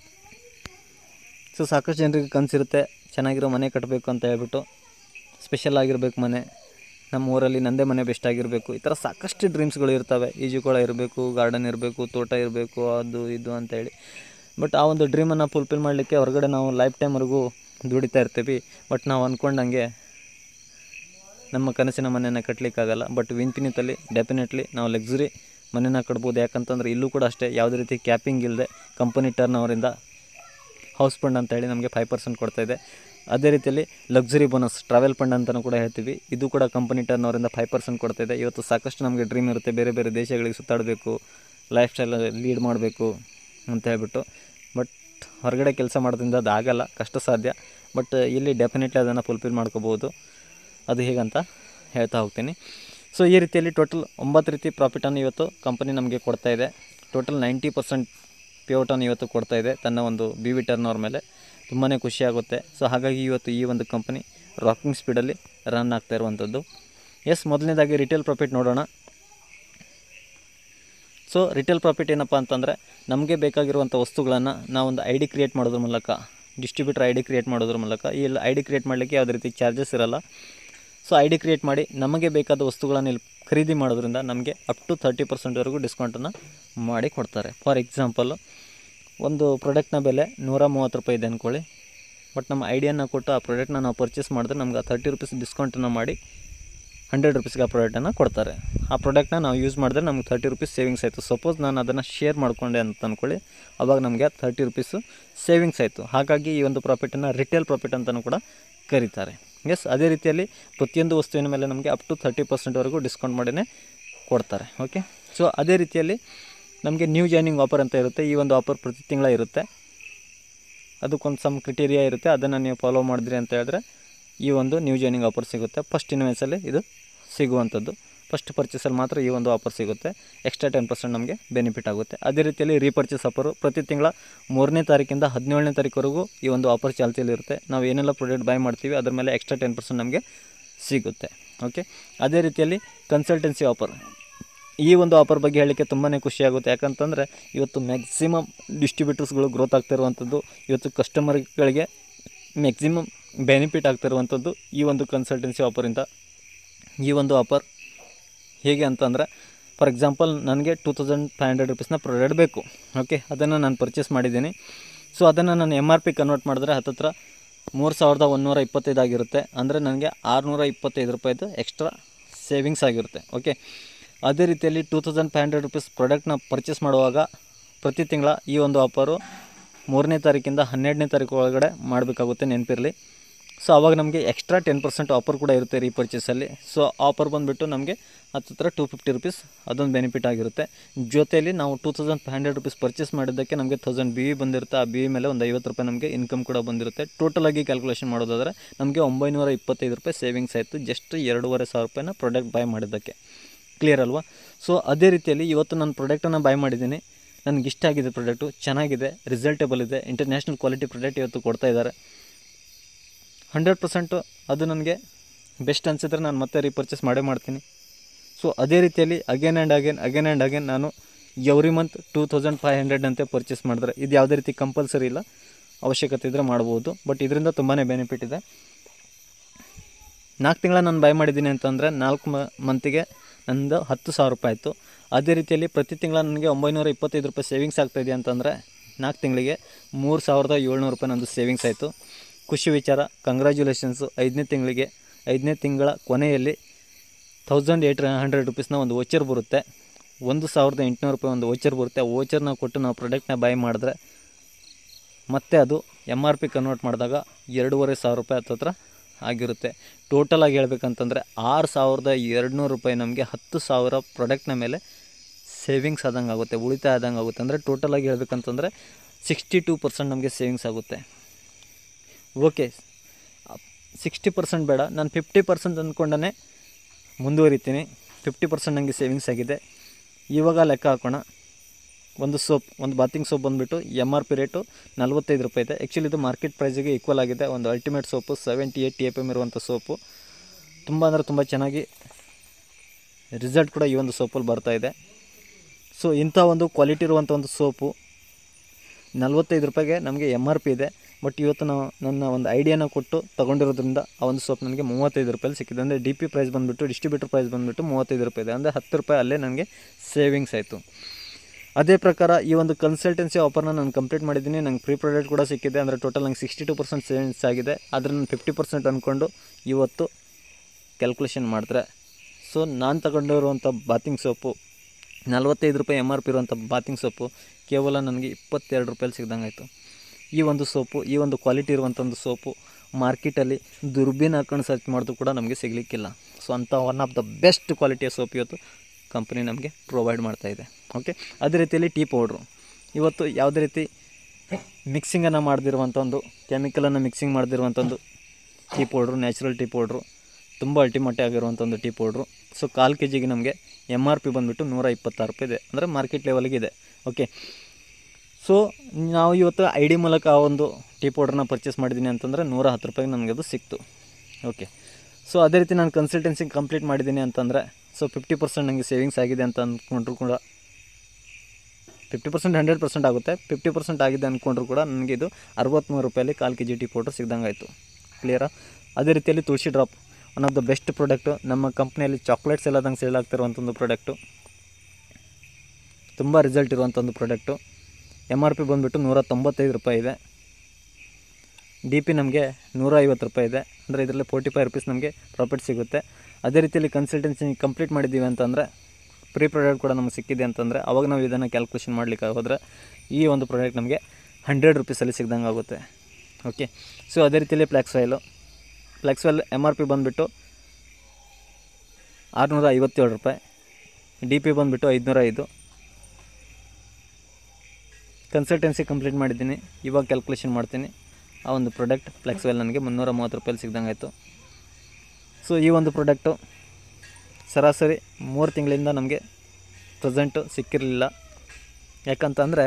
ಸೊ ಸಾಕಷ್ಟು ಜನರಿಗೆ ಕನಸಿರುತ್ತೆ ಚೆನ್ನಾಗಿರೋ ಮನೆ ಕಟ್ಟಬೇಕು ಅಂತ ಹೇಳ್ಬಿಟ್ಟು ಸ್ಪೆಷಲ್ ಆಗಿರಬೇಕು ಮನೆ ನಮ್ಮ ಊರಲ್ಲಿ ನಂದೇ ಮನೆ ಬೆಸ್ಟ್ ಆಗಿರಬೇಕು ಈ ಥರ ಸಾಕಷ್ಟು ಡ್ರೀಮ್ಸ್ಗಳು ಇರ್ತವೆ ಈಜುಕೊಳ ಇರಬೇಕು ಗಾರ್ಡನ್ ಇರಬೇಕು ತೋಟ ಇರಬೇಕು ಅದು ಇದು ಅಂತೇಳಿ ಬಟ್ ಆ ಒಂದು ಡ್ರೀಮನ್ನು ಫುಲ್ಫಿಲ್ ಮಾಡಲಿಕ್ಕೆ ಹೊರಗಡೆ ನಾವು ಲೈಫ್ ಟೈಮ್ವರೆಗೂ ದುಡಿತಾ ಇರ್ತೀವಿ ಬಟ್ ನಾವು ಅಂದ್ಕೊಂಡಂಗೆ ನಮ್ಮ ಕನಸಿನ ಮನೆಯನ್ನು ಕಟ್ಟಲಿಕ್ಕಾಗಲ್ಲ ಬಟ್ ವಿನ್ಪಿನಿತಲ್ಲಿ ಡೆಫಿನೆಟ್ಲಿ ನಾವು ಲಕ್ಸುರಿ ಮನೆನ ಕಟ್ಬೋದು ಯಾಕಂತಂದ್ರೆ ಇಲ್ಲೂ ಕೂಡ ಅಷ್ಟೇ ಯಾವುದೇ ರೀತಿ ಕ್ಯಾಪಿಂಗ್ ಇಲ್ಲದೆ ಕಂಪನಿ ಟರ್ನ್ ಅವರಿಂದ ಹೌಸ್ ಫಂಡ್ ಅಂತೇಳಿ ನಮಗೆ ಫೈವ್ ಪರ್ಸೆಂಟ್ ಕೊಡ್ತಾಯಿದೆ ಅದೇ ರೀತಿಯಲ್ಲಿ ಲಕ್ಸುರಿ ಬೋನಸ್ ಟ್ರಾವೆಲ್ ಫಂಡ್ ಅಂತಲೂ ಕೂಡ ಹೇಳ್ತೀವಿ ಇದು ಕೂಡ ಕಂಪನಿ ಟರ್ನ್ ಅವರಿಂದ ಫೈವ್ ಪರ್ಸೆಂಟ್ ಕೊಡ್ತಾಯಿದೆ ಇವತ್ತು ಸಾಕಷ್ಟು ನಮಗೆ ಡ್ರೀಮ್ ಇರುತ್ತೆ ಬೇರೆ ಬೇರೆ ದೇಶಗಳಿಗೆ ಸುತ್ತಾಡಬೇಕು ಲೈಫ್ ಸ್ಟೈಲ್ ಲೀಡ್ ಮಾಡಬೇಕು ಅಂತ ಹೇಳ್ಬಿಟ್ಟು ಬಟ್ ಹೊರಗಡೆ ಕೆಲಸ ಮಾಡೋದ್ರಿಂದ ಅದು ಆಗಲ್ಲ ಕಷ್ಟ ಸಾಧ್ಯ ಬಟ್ ಇಲ್ಲಿ ಡೆಫಿನೆಟ್ಲಿ ಅದನ್ನು ಫುಲ್ಫಿಲ್ ಮಾಡ್ಕೋಬೋದು ಅದು ಹೇಗಂತ ಹೇಳ್ತಾ ಹೋಗ್ತೀನಿ ಸೊ ಈ ರೀತಿಯಲ್ಲಿ ಟೋಟಲ್ ಒಂಬತ್ತು ರೀತಿ ಪ್ರಾಫಿಟನ್ನು ಇವತ್ತು ಕಂಪನಿ ನಮಗೆ ಕೊಡ್ತಾ ಇದೆ ಟೋಟಲ್ ನೈಂಟಿ ಪರ್ಸೆಂಟ್ ಪೇಔಟನ್ನು ಇವತ್ತು ಕೊಡ್ತಾ ಇದೆ ತನ್ನ ಒಂದು ಬಿ ವಿ ಟರ್ನ್ ಅವ್ರ ಮೇಲೆ ತುಂಬಾ ಖುಷಿಯಾಗುತ್ತೆ ಸೊ ಹಾಗಾಗಿ ಇವತ್ತು ಈ ಒಂದು ಕಂಪನಿ ರಾಕಿಂಗ್ ಸ್ಪೀಡಲ್ಲಿ ರನ್ ಆಗ್ತಾ ಇರುವಂಥದ್ದು ಎಸ್ ಮೊದಲನೇದಾಗಿ ರಿಟೇಲ್ ಪ್ರಾಫಿಟ್ ನೋಡೋಣ ಸೊ ರಿಟೇಲ್ ಪ್ರಾಫಿಟ್ ಏನಪ್ಪ ಅಂತಂದರೆ ನಮಗೆ ಬೇಕಾಗಿರುವಂಥ ವಸ್ತುಗಳನ್ನು ನಾವೊಂದು ಐ ಡಿ ಕ್ರಿಯೇಟ್ ಮಾಡೋದ್ರ ಮೂಲಕ ಡಿಸ್ಟ್ರಿಬ್ಯೂಟರ್ ಐ ಡಿ ಕ್ರಿಯೇಟ್ ಮಾಡೋದ್ರ ಮೂಲಕ ಈ ಐ ಡಿ ಕ್ರಿಯೇಟ್ ಮಾಡಲಿಕ್ಕೆ ಯಾವುದೇ ರೀತಿ ಚಾರ್ಜಸ್ ಇರಲ್ಲ ಸೊ ಐ ಡಿ ಕ್ರಿಯೇಟ್ ಮಾಡಿ ನಮಗೆ ಬೇಕಾದ ವಸ್ತುಗಳನ್ನು ಇಲ್ಲಿ ಖರೀದಿ ಮಾಡೋದ್ರಿಂದ ನಮಗೆ ಅಪ್ ಟು ತರ್ಟಿ ಪರ್ಸೆಂಟ್ವರೆಗೂ ಡಿಸ್ಕೌಂಟನ್ನು ಮಾಡಿ ಕೊಡ್ತಾರೆ ಫಾರ್ ಎಕ್ಸಾಂಪಲ್ಲು ಒಂದು ಪ್ರಾಡಕ್ಟ್ನ ಬೆಲೆ ನೂರ ಮೂವತ್ತು ರೂಪಾಯಿ ಇದೆ ಅಂದ್ಕೊಳ್ಳಿ ಬಟ್ ನಮ್ಮ ಐಡಿಯನ್ನು ಕೊಟ್ಟು ಆ ಪ್ರಾಡಕ್ಟ್ನ ನಾವು ಪರ್ಚೇಸ್ ಮಾಡಿದ್ರೆ ನಮ್ಗೆ ಆ ತರ್ಟಿ ರುಪೀಸ್ ಡಿಸ್ಕೌಂಟನ್ನು ಮಾಡಿ ಹಂಡ್ರೆಡ್ ರುಪೀಸ್ಗೆ ಆ ಪ್ರಾಡಕ್ಟನ್ನು ಕೊಡ್ತಾರೆ ಆ ಪ್ರಾಡಕ್ಟ್ನ ನಾವು ಯೂಸ್ ಮಾಡಿದ್ರೆ ನಮ್ಗೆ ತರ್ಟಿ ರುಪೀಸ್ ಸೇವಿಂಗ್ಸ್ ಆಯಿತು ಸಪೋಸ್ ನಾನು ಅದನ್ನು ಶೇರ್ ಮಾಡಿಕೊಂಡೆ ಅಂತ ಅಂದ್ಕೊಳ್ಳಿ ಅವಾಗ ನಮಗೆ ತರ್ಟಿ ರುಪೀಸು ಸೇವಿಂಗ್ಸ್ ಆಯಿತು ಹಾಗಾಗಿ ಈ ಒಂದು ಪ್ರಾಫಿಟನ್ನು ರಿಟೇಲ್ ಪ್ರಾಫಿಟ್ ಅಂತಲೂ ಕೂಡ ಕರೀತಾರೆ ಎಸ್ ಅದೇ ರೀತಿಯಲ್ಲಿ ಪ್ರತಿಯೊಂದು ವಸ್ತುವಿನ ಮೇಲೆ ನಮಗೆ ಅಪ್ ಟು ತರ್ಟಿ ಪರ್ಸೆಂಟ್ವರೆಗೂ ಡಿಸ್ಕೌಂಟ್ ಮಾಡಿನೇ ಕೊಡ್ತಾರೆ ಓಕೆ ಸೊ ಅದೇ ರೀತಿಯಲ್ಲಿ ನಮಗೆ ನ್ಯೂ ಜಾಯ್ನಿಂಗ್ ಆಫರ್ ಅಂತ ಇರುತ್ತೆ ಈ ಒಂದು ಆಫರ್ ಪ್ರತಿ ತಿಂಗಳ ಇರುತ್ತೆ ಅದಕ್ಕೊಂದು ಸಮ್ ಕ್ರಿಟೀರಿಯಾ ಇರುತ್ತೆ ಅದನ್ನು ನೀವು ಫಾಲೋ ಮಾಡಿದ್ರಿ ಅಂತ ಹೇಳಿದ್ರೆ ಈ ಒಂದು ನ್ಯೂ ಜಾಯ್ನಿಂಗ್ ಆಫರ್ ಸಿಗುತ್ತೆ ಫಸ್ಟ್ ಇನ್ವೆನ್ಸಲ್ಲಿ ಇದು ಸಿಗುವಂಥದ್ದು ಫಸ್ಟ್ ಪರ್ಚೇಸಲ್ಲಿ ಮಾತ್ರ ಈ ಒಂದು ಆಫರ್ ಸಿಗುತ್ತೆ ಎಕ್ಸ್ಟ್ರಾ ಟೆನ್ ಪರ್ಸೆಂಟ್ ನಮಗೆ ಬೆನಿಫಿಟ್ ಆಗುತ್ತೆ ಅದೇ ರೀತಿಯಲ್ಲಿ ರೀಪರ್ಚೇಸ್ ಆಫರು ಪ್ರತಿ ತಿಂಗಳ ಮೂರನೇ ತಾರೀಕಿಂದ ಹದಿನೇಳನೇ ತಾರೀಕುವರೆಗೂ ಈ ಒಂದು ಆಫರ್ ಚಾಲ್ತಿಯಲ್ಲಿರುತ್ತೆ ನಾವು ಏನೆಲ್ಲ ಪ್ರಾಡಕ್ಟ್ ಬೈ ಮಾಡ್ತೀವಿ ಅದ್ರ ಮೇಲೆ ಎಕ್ಸ್ಟ್ರಾ ಟೆನ್ ಪರ್ಸೆಂಟ್ ನಮಗೆ ಸಿಗುತ್ತೆ ಓಕೆ ಅದೇ ರೀತಿಯಲ್ಲಿ ಕನ್ಸಲ್ಟೆನ್ಸಿ ಆಫರ್ ಈ ಒಂದು ಆಫರ್ ಬಗ್ಗೆ ಹೇಳಲಿಕ್ಕೆ ತುಂಬಾ ಖುಷಿಯಾಗುತ್ತೆ ಯಾಕಂತಂದರೆ ಇವತ್ತು ಮ್ಯಾಕ್ಸಿಮಮ್ ಡಿಸ್ಟ್ರಿಬ್ಯೂಟರ್ಸ್ಗಳು ಗ್ರೋತ್ ಆಗ್ತಿರುವಂಥದ್ದು ಇವತ್ತು ಕಸ್ಟಮರ್ಗಳಿಗೆ ಮ್ಯಾಕ್ಸಿಮಮ್ ಬೆನಿಫಿಟ್ ಆಗ್ತಿರುವಂಥದ್ದು ಈ ಒಂದು ಕನ್ಸಲ್ಟೆನ್ಸಿ ಆಫರಿಂದ ಈ ಒಂದು ಆಫರ್ ಹೇಗೆ ಅಂತಂದರೆ ಫಾರ್ ಎಕ್ಸಾಂಪಲ್ ನನಗೆ ಟೂ ತೌಸಂಡ್ ಫೈವ್ ಹಂಡ್ರೆಡ್ ರುಪೀಸ್ನ ಪ್ರಾಡಕ್ಟ್ ಬೇಕು ಓಕೆ ಅದನ್ನು ನಾನು ಪರ್ಚೇಸ್ ಮಾಡಿದ್ದೀನಿ ಸೊ ಅದನ್ನು ನಾನು ಎಮ್ ಆರ್ ಪಿ ಕನ್ವರ್ಟ್ ಮಾಡಿದ್ರೆ ಹತ್ತತ್ರ ಮೂರು ಸಾವಿರದ ಒಂದುನೂರ ಇಪ್ಪತ್ತೈದು ಆಗಿರುತ್ತೆ ಅಂದರೆ ನನಗೆ ಆರುನೂರ ಇಪ್ಪತ್ತೈದು ರೂಪಾಯಿದು ಎಕ್ಸ್ಟ್ರಾ ಸೇವಿಂಗ್ಸ್ ಆಗಿರುತ್ತೆ ಓಕೆ ಅದೇ ರೀತಿಯಲ್ಲಿ two thousand five hundred rupees ಪ್ರಾಡಕ್ಟ್ನ ಪರ್ಚೇಸ್ ಮಾಡುವಾಗ ಪ್ರತಿ ತಿಂಗಳ ಈ ಒಂದು ಆಫರು ಮೂರನೇ ತಾರೀಕಿಂದ ಹನ್ನೆರಡನೇ ತಾರೀಕು ಒಳಗಡೆ ಮಾಡಬೇಕಾಗುತ್ತೆ ನೆನಪಿರಲಿ ಸೊ ಅವಾಗ ನಮಗೆ ಎಕ್ಸ್ಟ್ರಾ ಟೆನ್ ಪರ್ಸೆಂಟ್ ಆಫರ್ ಕೂಡ ಇರುತ್ತೆ ರೀಪರ್ಚೇಸಲ್ಲಿ ಸೊ ಆಫರ್ ಬಂದುಬಿಟ್ಟು ನಮಗೆ ಹತ್ತಿರ ಟೂ ಫಿಫ್ಟಿ ರುಪೀಸ್ ಅದೊಂದು ಬೆನಿಫಿಟ್ ಆಗಿರುತ್ತೆ ಜೊತೆಯಲ್ಲಿ ನಾವು two thousand five hundred rupees purchase ಮಾಡಿದ್ದಕ್ಕೆ ನಮಗೆ ತೌಸಂಡ್ ಬಿ ವಿ ಬಂದಿರುತ್ತೆ ಆ ಬಿ ವಿ ಮೇಲೆ ಒಂದು ಐವತ್ತು ರೂಪಾಯಿ ನಮಗೆ ಇನ್ಕಮ್ ಕೂಡ ಬಂದಿರುತ್ತೆ ಟೋಟಲಾಗಿ ಕ್ಯಾಲ್ಕುಲೇಷನ್ ಮಾಡೋದಾದರೆ ನಮಗೆ ಒಂಬೈನೂರ ಇಪ್ಪತ್ತೈದು ರೂಪಾಯಿ ಸೇವಿಂಗ್ಸ್ ಆಯಿತು ಜಸ್ಟ್ ಎರಡೂವರೆ ಸಾವಿರ ರೂಪಾಯಿನ ಪ್ರಾಡಕ್ಟ್ ಬೈ ಮಾಡಿದ್ದಕ್ಕೆ ಕ್ಲಿಯರ್ ಅಲ್ವಾ ಸೊ ಅದೇ ರೀತಿಯಲ್ಲಿ ಇವತ್ತು ನಾನು ಪ್ರಾಡಕ್ಟನ್ನು ಬೈ ಮಾಡಿದ್ದೀನಿ ನನಗೆ ಇಷ್ಟ ಆಗಿದೆ ಪ್ರಾಡಕ್ಟು ಚೆನ್ನಾಗಿದೆ ರಿಸಲ್ಟೇಬಲ್ ಇದೆ ಇಂಟರ್ನ್ಯಾಷನಲ್ ಕ್ವಾಲಿಟಿ ಪ್ರಾಡಕ್ಟ್ ಇವತ್ತು ಕೊಡ್ತಾ ಇದ್ದಾರೆ ಹಂಡ್ರೆಡ್ ಪರ್ಸೆಂಟು ಅದು ನನಗೆ ಬೆಸ್ಟ್ ಅನಿಸಿದ್ರೆ ನಾನು ಮತ್ತೆ ರೀಪರ್ಚೇಸ್ ಮಾಡೇ ಮಾಡ್ತೀನಿ ಸೊ ಅದೇ ರೀತಿಯಲ್ಲಿ again and again again and again ನಾನು every month two thousand five hundred ಅಂತೆ ಪರ್ಚೇಸ್ ಮಾಡಿದ್ರೆ ಇದು ಯಾವುದೇ ರೀತಿ ಕಂಪಲ್ಸರಿ ಇಲ್ಲ ಅವಶ್ಯಕತೆ ಇದ್ದರೆ ಮಾಡ್ಬೋದು ಬಟ್ ಇದರಿಂದ ತುಂಬಾ ಬೆನಿಫಿಟ್ ಇದೆ ನಾಲ್ಕು ತಿಂಗಳ ನಾನು ಬೈ ಮಾಡಿದ್ದೀನಿ ಅಂತಂದರೆ ನಾಲ್ಕು ಮ ಮಂತಿಗೆ ನಂದು ಹತ್ತು ಸಾವಿರ ರೂಪಾಯಿ ಆಯಿತು ಅದೇ ರೀತಿಯಲ್ಲಿ ಪ್ರತಿ ತಿಂಗಳ ನನಗೆ ಒಂಬೈನೂರ ಇಪ್ಪತ್ತೈದು ರೂಪಾಯಿ ಸೇವಿಂಗ್ಸ್ ಆಗ್ತಾಯಿದೆ ಅಂತಂದರೆ ನಾಲ್ಕು ತಿಂಗಳಿಗೆ ಮೂರು ಸಾವಿರದ ಏಳ್ನೂರು ರೂಪಾಯಿ ನಂದು ಸೇವಿಂಗ್ಸ್ ಆಯಿತು ಖುಷಿ ವಿಚಾರ ಕಂಗ್ರ್ಯಾಚುಲೇಷನ್ಸು ಐದನೇ ತಿಂಗಳಿಗೆ ಐದನೇ ತಿಂಗಳ ಕೊನೆಯಲ್ಲಿ ತೌಸಂಡ್ ಏಯ್ಟ್ ಹಂಡ್ರೆಡ್ ರುಪೀಸ್ನ ಒಂದು ವೋಚರ್ ಬರುತ್ತೆ ಒಂದು ಸಾವಿರದ ಎಂಟುನೂರು ರೂಪಾಯಿ ಒಂದು ವೋಚರ್ ಬರುತ್ತೆ ಆ ವೋಚರ್ನ ಕೊಟ್ಟು ನಾವು ಪ್ರಾಡಕ್ಟ್ನ ಬೈ ಮಾಡಿದ್ರೆ ಮತ್ತೆ ಅದು ಎಮ್ ಆರ್ ಪಿ ಕನ್ವರ್ಟ್ ಮಾಡಿದಾಗ ಎರಡೂವರೆ ಸಾವಿರ ರೂಪಾಯಿ ಹತ್ತತ್ರ ಆಗಿರುತ್ತೆ ಟೋಟಲಾಗಿ ಹೇಳ್ಬೇಕಂತಂದರೆ ಆರು ಸಾವಿರದ ಎರಡುನೂರು ರೂಪಾಯಿ ನಮಗೆ ಹತ್ತು ಸಾವಿರ ಪ್ರಾಡಕ್ಟ್ನ ಮೇಲೆ ಸೇವಿಂಗ್ಸ್ ಆದಂಗೆ ಆಗುತ್ತೆ ಉಳಿತಾಯ ಆದಂಗೆ ಆಗುತ್ತೆ ಅಂದರೆ ಟೋಟಲಾಗಿ ಹೇಳ್ಬೇಕಂತಂದರೆ ಸಿಕ್ಸ್ಟಿ ಟೂ ಪರ್ಸೆಂಟ್ ನಮಗೆ ಸೇವಿಂಗ್ಸ್ ಆಗುತ್ತೆ ಓಕೆ ಸಿಕ್ಸ್ಟಿ ಪರ್ಸೆಂಟ್ ಬೇಡ ನಾನು ಫಿಫ್ಟಿ ಪರ್ಸೆಂಟ್ ಅಂದ್ಕೊಂಡೇ ಮುಂದುವರಿತೀನಿ ಫಿಫ್ಟಿ ಪರ್ಸೆಂಟ್ ನನಗೆ ಸೇವಿಂಗ್ಸ್ ಆಗಿದೆ ಇವಾಗ ಲೆಕ್ಕ ಹಾಕೋಣ ಒಂದು ಸೋಪ್ ಒಂದು ಬಾತಿಂಗ್ ಸೋಪ್ ಬಂದುಬಿಟ್ಟು ಎಮ್ ಆರ್ ಪಿ ರೇಟು ನಲ್ವತ್ತೈದು ರೂಪಾಯಿ ಇದೆ ಆ್ಯಕ್ಚುಲಿ ಇದು ಮಾರ್ಕೆಟ್ ಪ್ರೈಸಿಗೆ ಈಕ್ವಲ್ ಆಗಿದೆ ಒಂದು ultimate soap seventy eight T F M ಇರುವಂಥ ಸೋಪು ತುಂಬ ಅಂದರೆ ತುಂಬ ಚೆನ್ನಾಗಿ ರಿಸಲ್ಟ್ ಕೂಡ ಈ ಒಂದು ಸೋಪಲ್ಲಿ ಬರ್ತಾ ಇದೆ ಸೊ ಇಂಥ ಒಂದು ಕ್ವಾಲಿಟಿ ಇರುವಂಥ ಒಂದು ಸೋಪು ನಲ್ವತ್ತೈದು ರೂಪಾಯಿಗೆ ನಮಗೆ ಎಮ್ ಆರ್ ಪಿ ಇದೆ ಬಟ್ ಇವತ್ತು ನಾವು ನನ್ನ ಒಂದು ಐಡಿಯಾನ ಕೊಟ್ಟು ತೊಗೊಂಡಿರೋದ್ರಿಂದ ಆ ಒಂದು ಸೋಪ್ ನನಗೆ ಮೂವತ್ತೈದು ರೂಪಾಯಲ್ಲಿ ಸಿಕ್ಕಿದೆ ಅಂದರೆ ಡಿ ಪಿ ಪ್ರೈಸ್ ಬಂದುಬಿಟ್ಟು ಡಿಸ್ಟ್ರಿಬ್ಯೂಟರ್ ಪ್ರೈಸ್ ಬಂದುಬಿಟ್ಟು ಮೂವತ್ತೈದು ರೂಪಾಯಿ ಇದೆ ಅಂದರೆ ಹತ್ತು ರೂಪಾಯಿ ಅಲ್ಲೇ ನನಗೆ ಸೇವಿಂಗ್ಸ್ ಆಯಿತು ಅದೇ ಪ್ರಕಾರ ಈ ಒಂದು ಕನ್ಸಲ್ಟೆನ್ಸಿ ಆಫರ್ನ ನಾನು ಕಂಪ್ಲೀಟ್ ಮಾಡಿದ್ದೀನಿ ನಂಗೆ ಫ್ರೀ ಪ್ರಾಡಕ್ಟ್ ಕೂಡ ಸಿಕ್ಕಿದೆ ಅಂದರೆ ಟೋಟಲ್ ನಂಗೆ ಸಿಕ್ಸ್ಟಿ ಟು ಪರ್ಸೆಂಟ್ ಸೇವಿಂಗ್ಸ್ ಆಗಿದೆ ಆದರೆ ನಾನು ಫಿಫ್ಟಿ ಪರ್ಸೆಂಟ್ ಅಂದ್ಕೊಂಡು ಇವತ್ತು ಕ್ಯಾಲ್ಕುಲೇಷನ್ ಮಾಡಿದ್ರೆ ಸೊ ನಾನು ತಗೊಂಡಿರುವಂಥ ಬಾತಿಂಗ್ ಸೋಪು ನಲ್ವತ್ತೈದು ರೂಪಾಯಿ ಎಮ್ ಆರ್ ಪಿ ಇರುವಂಥ ಬಾತಿಂಗ್ ಸೋಪು ಕೇವಲ ನನಗೆ ಇಪ್ಪತ್ತೆರಡು ರೂಪಾಯಲ್ಲಿ ಸಿಗ್ದಂಗೆ ಆಯಿತು ಈ ಒಂದು ಸೋಪು ಈ ಒಂದು ಕ್ವಾಲಿಟಿ ಇರುವಂಥ ಒಂದು ಸೋಪು ಮಾರ್ಕೆಟಲ್ಲಿ ದುರ್ಬೀನ್ ಹಾಕೊಂಡು ಸರ್ಚ್ ಮಾಡಿದ್ರು ಕೂಡ ನಮಗೆ ಸಿಗಲಿಕ್ಕಿಲ್ಲ ಸೊ ಅಂಥ ಒನ್ ಆಫ್ ದ ಬೆಸ್ಟ್ ಕ್ವಾಲಿಟಿಯ ಸೋಪ್ ಇವತ್ತು ಕಂಪ್ನಿ ನಮಗೆ ಪ್ರೊವೈಡ್ ಮಾಡ್ತಾ ಇದೆ ಓಕೆ ಅದೇ ರೀತಿಯಲ್ಲಿ ಟೀ ಪೌಡ್ರು ಇವತ್ತು ಯಾವುದೇ ರೀತಿ ಮಿಕ್ಸಿಂಗನ್ನು ಮಾಡದಿರುವಂಥ ಒಂದು ಕೆಮಿಕಲನ್ನು ಮಿಕ್ಸಿಂಗ್ ಮಾಡದಿರುವಂಥ ಒಂದು tea powder natural tea powder ತುಂಬ ಅಲ್ಟಿಮೇಟ್ ಆಗಿರುವಂಥ ಒಂದು ಟೀ ಪೌಡ್ರು ಸೊ ಕಾಲು ಕೆ ಜಿಗೆ ನಮಗೆ ಎಮ್ ಆರ್ ಪಿ ಬಂದುಬಿಟ್ಟು ನೂರ ಇಪ್ಪತ್ತಾರು ರೂಪಾಯಿ ಇದೆ ಅಂದರೆ ಮಾರ್ಕೆಟ್ ಲೆವೆಲ್ಗೆ ಇದೆ ಓಕೆ ಸೊ ನಾವು ಇವತ್ತು ಐ ಡಿ ಮೂಲಕ ಆ ಒಂದು ಟೀ ಪೌಡ್ರನ್ನ ಪರ್ಚೇಸ್ ಮಾಡಿದ್ದೀನಿ ಅಂತಂದರೆ ನೂರ ಹತ್ತು ರೂಪಾಯಿಗೆ ನನಗೆ ಅದು ಸಿಕ್ತು ಓಕೆ ಸೊ ಅದೇ ರೀತಿ ನಾನು ಕನ್ಸಲ್ಟೆನ್ಸಿ ಕಂಪ್ಲೀಟ್ ಮಾಡಿದ್ದೀನಿ ಅಂತಂದರೆ ಸೊ ಫಿಫ್ಟಿ ಪರ್ಸೆಂಟ್ ನನಗೆ ಸೇವಿಂಗ್ಸ್ ಆಗಿದೆ ಅಂತ ಅಂದ್ಕೊಂಡ್ರು ಕೂಡ ಫಿಫ್ಟಿ ಪರ್ಸೆಂಟ್ ಹಂಡ್ರೆಡ್ ಪರ್ಸೆಂಟ್ ಆಗುತ್ತೆ ಫಿಫ್ಟಿ ಪರ್ಸೆಂಟ್ ಆಗಿದೆ ಅಂದ್ಕೊಂಡ್ರು ಕೂಡ ನನಗೆ ಇದು ಅರವತ್ತ್ಮೂರು ರೂಪಾಯಲ್ಲಿ ಕಾಲು ಕೆ ಜಿ ಟೀ ಪೌಡ್ರ್ ಸಿಗ್ದಂಗೆ ಆಯಿತು ಕ್ಲಿಯರಾ ಅದೇ ರೀತಿಯಲ್ಲಿ Tulsi drop one of the best product ನಮ್ಮ ಕಂಪ್ನಿಯಲ್ಲಿ ಚಾಕ್ಲೇಟ್ಸ್ ಎಲ್ಲದಂಗೆ ಸೇಲ್ ಆಗ್ತಿರುವಂಥ ಒಂದು ಪ್ರಾಡಕ್ಟು ತುಂಬ ರಿಸಲ್ಟ್ ಇರುವಂಥ ಒಂದು ಪ್ರಾಡಕ್ಟು ಎಮ್ ಆರ್ ಪಿ ಬಂದುಬಿಟ್ಟು ನೂರ ತೊಂಬತ್ತೈದು ರೂಪಾಯಿ ಇದೆ ಡಿ ಪಿ ನಮಗೆ ನೂರ ಐವತ್ತು ರೂಪಾಯಿ ಇದೆ ಅಂದರೆ ಇದರಲ್ಲಿ ಫೋರ್ಟಿ ಫೈವ್ ರುಪೀಸ್ ನಮಗೆ ಪ್ರಾಫಿಟ್ ಸಿಗುತ್ತೆ ಅದೇ ರೀತಿಯಲ್ಲಿ ಕನ್ಸಲ್ಟೆನ್ಸಿ ಕಂಪ್ಲೀಟ್ ಮಾಡಿದ್ದೀವಿ ಅಂತಂದರೆ ಪ್ರೀ ಪ್ರಾಡಕ್ಟ್ ಕೂಡ ನಮಗೆ ಸಿಕ್ಕಿದೆ ಅಂತಂದರೆ ಅವಾಗ ನಾವು ಇದನ್ನು ಕ್ಯಾಲ್ಕುಲೇಷನ್ ಮಾಡಲಿಕ್ಕೆ ಹೋದರೆ ಈ ಒಂದು ಪ್ರಾಡಕ್ಟ್ ನಮಗೆ ಹಂಡ್ರೆಡ್ ರುಪೀಸಲ್ಲಿ ಸಿಗ್ದಂಗೆ ಆಗುತ್ತೆ ಓಕೆ ಸೊ ಅದೇ ರೀತಿಯಲ್ಲಿ flax oil flax oil M R P ಬಂದುಬಿಟ್ಟು ಆರುನೂರ ಐವತ್ತೇಳು ರೂಪಾಯಿ ಡಿ ಪಿ ಬಂದುಬಿಟ್ಟು ಐದುನೂರ ಐದು ಕನ್ಸಲ್ಟೆನ್ಸಿ ಕಂಪ್ಲೀಟ್ ಮಾಡಿದ್ದೀನಿ ಇವಾಗ ಕ್ಯಾಲ್ಕುಲೇಷನ್ ಮಾಡ್ತೀನಿ ಆ ಒಂದು ಪ್ರಾಡಕ್ಟ್ ಫ್ಲೆಕ್ಸ್ ವೆಲ್ ನನಗೆ ಮುನ್ನೂರ ಮೂವತ್ತು ರೂಪಾಯಲ್ಲಿ ಸಿಗ್ದಂಗೆ ಆಯಿತು ಸೊ ಈ ಒಂದು ಪ್ರಾಡಕ್ಟು ಸರಾಸರಿ ಮೂರು ತಿಂಗಳಿಂದ ನಮಗೆ ಪ್ರೆಸೆಂಟು ಸಿಕ್ಕಿರಲಿಲ್ಲ ಯಾಕಂತಂದರೆ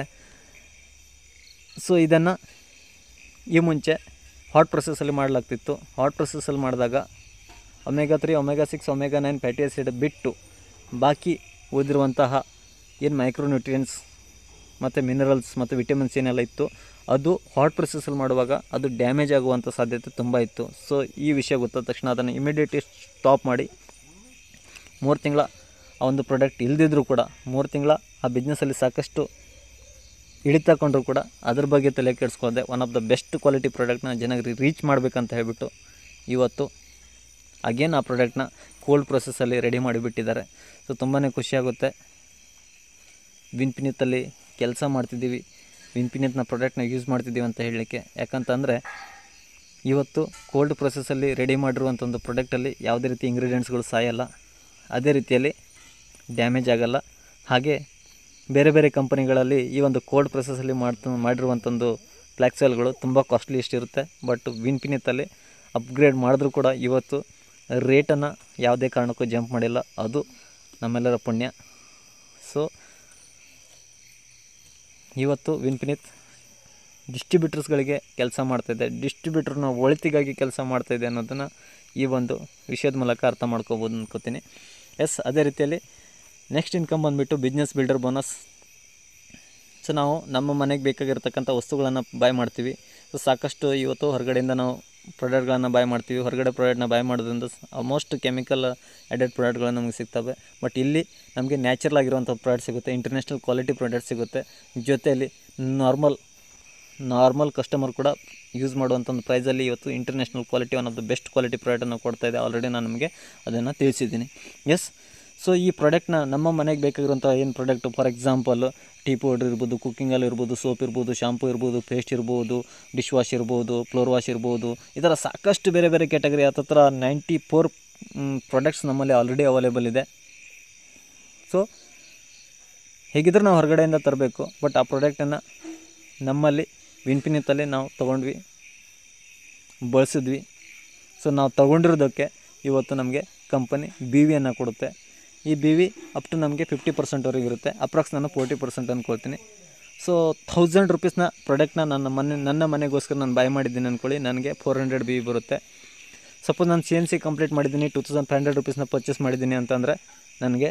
ಸೊ ಇದನ್ನು ಈ ಮುಂಚೆ ಹಾಟ್ ಪ್ರೊಸೆಸಲ್ಲಿ ಮಾಡಲಾಗ್ತಿತ್ತು ಹಾಟ್ ಪ್ರೊಸೆಸಲ್ಲಿ ಮಾಡಿದಾಗ omega three omega six omega nine fatty acid ಬಿಟ್ಟು ಬಾಕಿ ಉಳಿದಿರುವಂತಹ ಏನು ಮೈಕ್ರೋನ್ಯೂಟ್ರಿಯನ್ಸ್ ಮತ್ತು ಮಿನರಲ್ಸ್ ಮತ್ತು ವಿಟಮಿನ್ಸ್ ಏನೆಲ್ಲ ಇತ್ತು ಅದು ಹಾಟ್ ಪ್ರೊಸೆಸಲ್ಲಿ ಮಾಡುವಾಗ ಅದು ಡ್ಯಾಮೇಜ್ ಆಗುವಂಥ ಸಾಧ್ಯತೆ ತುಂಬ ಇತ್ತು ಸೊ ಈ ವಿಷಯ ಗೊತ್ತಾದ ತಕ್ಷಣ ಅದನ್ನು ಇಮಿಡಿಯೇಟ್ಲಿ ಸ್ಟಾಪ್ ಮಾಡಿ ಮೂರು ತಿಂಗಳ ಆ ಒಂದು ಪ್ರಾಡಕ್ಟ್ ಇಲ್ದಿದ್ರೂ ಕೂಡ ಮೂರು ತಿಂಗಳ ಆ ಬಿಸ್ನೆಸ್ಸಲ್ಲಿ ಸಾಕಷ್ಟು ಹಿಡಿತಕೊಂಡ್ರು ಕೂಡ ಅದ್ರ ಬಗ್ಗೆ ತಲೆ ಕೆಡಿಸ್ಕೊಳ್ಳದೆ one of the best quality ಪ್ರಾಡಕ್ಟ್ನ ಜನರಿಗೆ ರೀಚ್ ಮಾಡಬೇಕಂತ ಹೇಳಿಬಿಟ್ಟು ಇವತ್ತು ಅಗೇನ್ ಆ ಪ್ರಾಡಕ್ಟ್ನ ಕೋಲ್ಡ್ ಪ್ರೊಸೆಸ್ಸಲ್ಲಿ ರೆಡಿ ಮಾಡಿಬಿಟ್ಟಿದ್ದಾರೆ ಸೊ ತುಂಬಾ ಖುಷಿಯಾಗುತ್ತೆ ವಿನ್ಪಿನಿತ್ತಲ್ಲಿ ಕೆಲಸ ಮಾಡ್ತಿದ್ದೀವಿ ವಿನ್ಪಿನಿತ್ನ ಪ್ರಾಡಕ್ಟ್ನ ಯೂಸ್ ಮಾಡ್ತಿದ್ದೀವಿ ಅಂತ ಹೇಳಲಿಕ್ಕೆ ಯಾಕಂತಂದರೆ ಇವತ್ತು ಕೋಲ್ಡ್ ಪ್ರೊಸೆಸಲ್ಲಿ ರೆಡಿ ಮಾಡಿರುವಂಥ ಒಂದು ಪ್ರಾಡಕ್ಟಲ್ಲಿ ಯಾವುದೇ ರೀತಿ ಇಂಗ್ರೀಡಿಯೆಂಟ್ಸ್ಗಳು ಸಾಯಲ್ಲ ಅದೇ ರೀತಿಯಲ್ಲಿ ಡ್ಯಾಮೇಜ್ ಆಗಲ್ಲ ಹಾಗೆ ಬೇರೆ ಬೇರೆ ಕಂಪನಿಗಳಲ್ಲಿ ಈ ಒಂದು ಕೋಲ್ಡ್ ಪ್ರೊಸೆಸಲ್ಲಿ ಮಾಡ್ತ ಮಾಡಿರುವಂಥದ್ದು ಫ್ಲ್ಯಾಕ್ಸೆಲ್ಗಳು ತುಂಬ ಕಾಸ್ಟ್ಲಿ ಇಷ್ಟಿರುತ್ತೆ ಬಟ್ ವಿನ್ಪಿನಿತ್ತಲ್ಲಿ ಅಪ್ಗ್ರೇಡ್ ಮಾಡಿದ್ರೂ ಕೂಡ ಇವತ್ತು ರೇಟನ್ನು ಯಾವುದೇ ಕಾರಣಕ್ಕೂ ಜಂಪ್ ಮಾಡಿಲ್ಲ ಅದು ನಮ್ಮೆಲ್ಲರ ಪುಣ್ಯ ಸೊ ಇವತ್ತು ವಿನ್ಪಿನಿತ್ ಡಿಸ್ಟ್ರಿಬ್ಯೂಟರ್ಸ್ಗಳಿಗೆ ಕೆಲಸ ಮಾಡ್ತಾಯಿದೆ ಡಿಸ್ಟ್ರಿಬ್ಯೂಟರ್ನ ಒಳಿತಿಗಾಗಿ ಕೆಲಸ ಮಾಡ್ತಾಯಿದೆ ಅನ್ನೋದನ್ನು ಈ ಒಂದು ವಿಷಯದ ಮೂಲಕ ಅರ್ಥ ಮಾಡ್ಕೋಬೋದು ಅನ್ಕೋತೀನಿ ಎಸ್ ಅದೇ ರೀತಿಯಲ್ಲಿ ನೆಕ್ಸ್ಟ್ ಇನ್ಕಮ್ ಬಂದುಬಿಟ್ಟು ಬಿಸ್ನೆಸ್ ಬಿಲ್ಡರ್ ಬೋನಸ್ ಸೊ ನಾವು ನಮ್ಮ ಮನೆಗೆ ಬೇಕಾಗಿರ್ತಕ್ಕಂಥ ವಸ್ತುಗಳನ್ನು ಬಾಯ್ ಮಾಡ್ತೀವಿ ಸೊ ಸಾಕಷ್ಟು ಇವತ್ತು ಹೊರಗಡೆಯಿಂದ ನಾವು ಪ್ರಾಡಕ್ಟ್ಗಳನ್ನು ಬಾಯ್ ಮಾಡ್ತೀವಿ ಹೊರಗಡೆ ಪ್ರಾಡಕ್ಟ್ನ ಬಾಯ್ ಮಾಡೋದ್ರಿಂದ ಆಲ್ಮೋಸ್ಟ್ ಕೆಮಿಕಲ್ ಆ್ಯಡೆಡ್ ಪ್ರಾಡಕ್ಟ್ಗಳು ನಮಗೆ ಸಿಗ್ತವೆ ಬಟ್ ಇಲ್ಲಿ ನಮಗೆ ನ್ಯಾಚುರಲ್ ಆಗಿರುವಂಥ ಪ್ರಾಡಕ್ಟ್ ಸಿಗುತ್ತೆ ಇಂಟರ್ನ್ಯಾಷನಲ್ ಕ್ವಾಲಿಟಿ ಪ್ರಾಡಕ್ಟ್ ಸಿಗುತ್ತೆ ಜೊತೆಯಲ್ಲಿ ನಾರ್ಮಲ್ ನಾರ್ಮಲ್ ಕಸ್ಟಮರ್ ಕೂಡ ಯೂಸ್ ಮಾಡುವಂಥ ಒಂದು ಪ್ರೈಸಲ್ಲಿ ಇವತ್ತು international quality one of the best quality ಪ್ರಾಡಕ್ಟನ್ನು ಕೊಡ್ತಾ ಇದೆ ಆಲ್ರೆಡಿ ನಾನು ನಿಮಗೆ ಅದನ್ನು ತಿಳಿಸಿದ್ದೀನಿ ಎಸ್ ಸೊ ಈ ಪ್ರಾಡಕ್ಟ್ನ ನಮ್ಮ ಮನೆಗೆ ಬೇಕಾಗಿರುವಂಥ ಏನು product for example tea powder ಇರ್ಬೋದು ಕುಕ್ಕಿಂಗಲ್ಲಿ ಇರ್ಬೋದು ಸೋಪ್ ಇರ್ಬೋದು ಶಾಂಪೂ ಇರ್ಬೋದು ಪೇಸ್ಟ್ ಇರ್ಬೋದು ಡಿಶ್ ವಾಶ್ ಇರ್ಬೋದು ಫ್ಲೋರ್ ವಾಶ್ ಇರ್ಬೋದು ಈ ಥರ ಸಾಕಷ್ಟು ಬೇರೆ ಬೇರೆ ಕ್ಯಾಟಗರಿ ಹತ್ತತ್ರ ನೈಂಟಿ ಫೋರ್ ಪ್ರಾಡಕ್ಟ್ಸ್ ನಮ್ಮಲ್ಲಿ ಆಲ್ರೆಡಿ ಅವೈಲೇಬಲ್ ಇದೆ ಸೊ ಹೇಗಿದ್ರೂ ನಾವು ಹೊರಗಡೆಯಿಂದ ತರಬೇಕು ಬಟ್ ಆ ಪ್ರಾಡಕ್ಟನ್ನು ನಮ್ಮಲ್ಲಿ ವಿನ್ಪಿನಿತ್ತಲ್ಲಿ ನಾವು ತೊಗೊಂಡ್ವಿ ಬಳಸಿದ್ವಿ ಸೊ ನಾವು ತೊಗೊಂಡಿರೋದಕ್ಕೆ ಇವತ್ತು ನಮಗೆ ಕಂಪನಿ ಬಿ ವಿಯನ್ನು ಕೊಡುತ್ತೆ ಈ ಬಿ ವಿ ಅಪ್ ಟು ನಮಗೆ ಫಿಫ್ಟಿ ಪರ್ಸೆಂಟ್ವರೆಗೆ ಇರುತ್ತೆ ಅಪ್ರಾಕ್ಸ್ ನಾನು ಫೋರ್ಟಿ ಪರ್ಸೆಂಟ್ ಅಂದ್ಕೊಳ್ತೀನಿ ಸೊ ಥೌಸಂಡ್ ರುಪೀಸ್ನ ಪ್ರಾಡಕ್ಟ್ನ ನನ್ನ ಮನೆ ನನ್ನ ಮನೆಗೋಸ್ಕರ ನಾನು ಬೈ ಮಾಡಿದ್ದೀನಿ ಅಂದ್ಕೊಳ್ಳಿ ನನಗೆ ಫೋರ್ ಹಂಡ್ರೆಡ್ ಬಿ ವಿ ಬರುತ್ತೆ ಸಪೋಸ್ ನಾನು ಸಿ ಎನ್ ಸಿ ಕಂಪ್ಲೀಟ್ ಮಾಡಿದ್ದೀನಿ ಟೂ ತೌಸಂಡ್ ಫೈವ್ ಹಂಡ್ರೆಡ್ ರುಪೀಸ್ನ ಪರ್ಚೇಸ್ ಮಾಡಿದ್ದೀನಿ ಅಂತಂದರೆ ನನಗೆ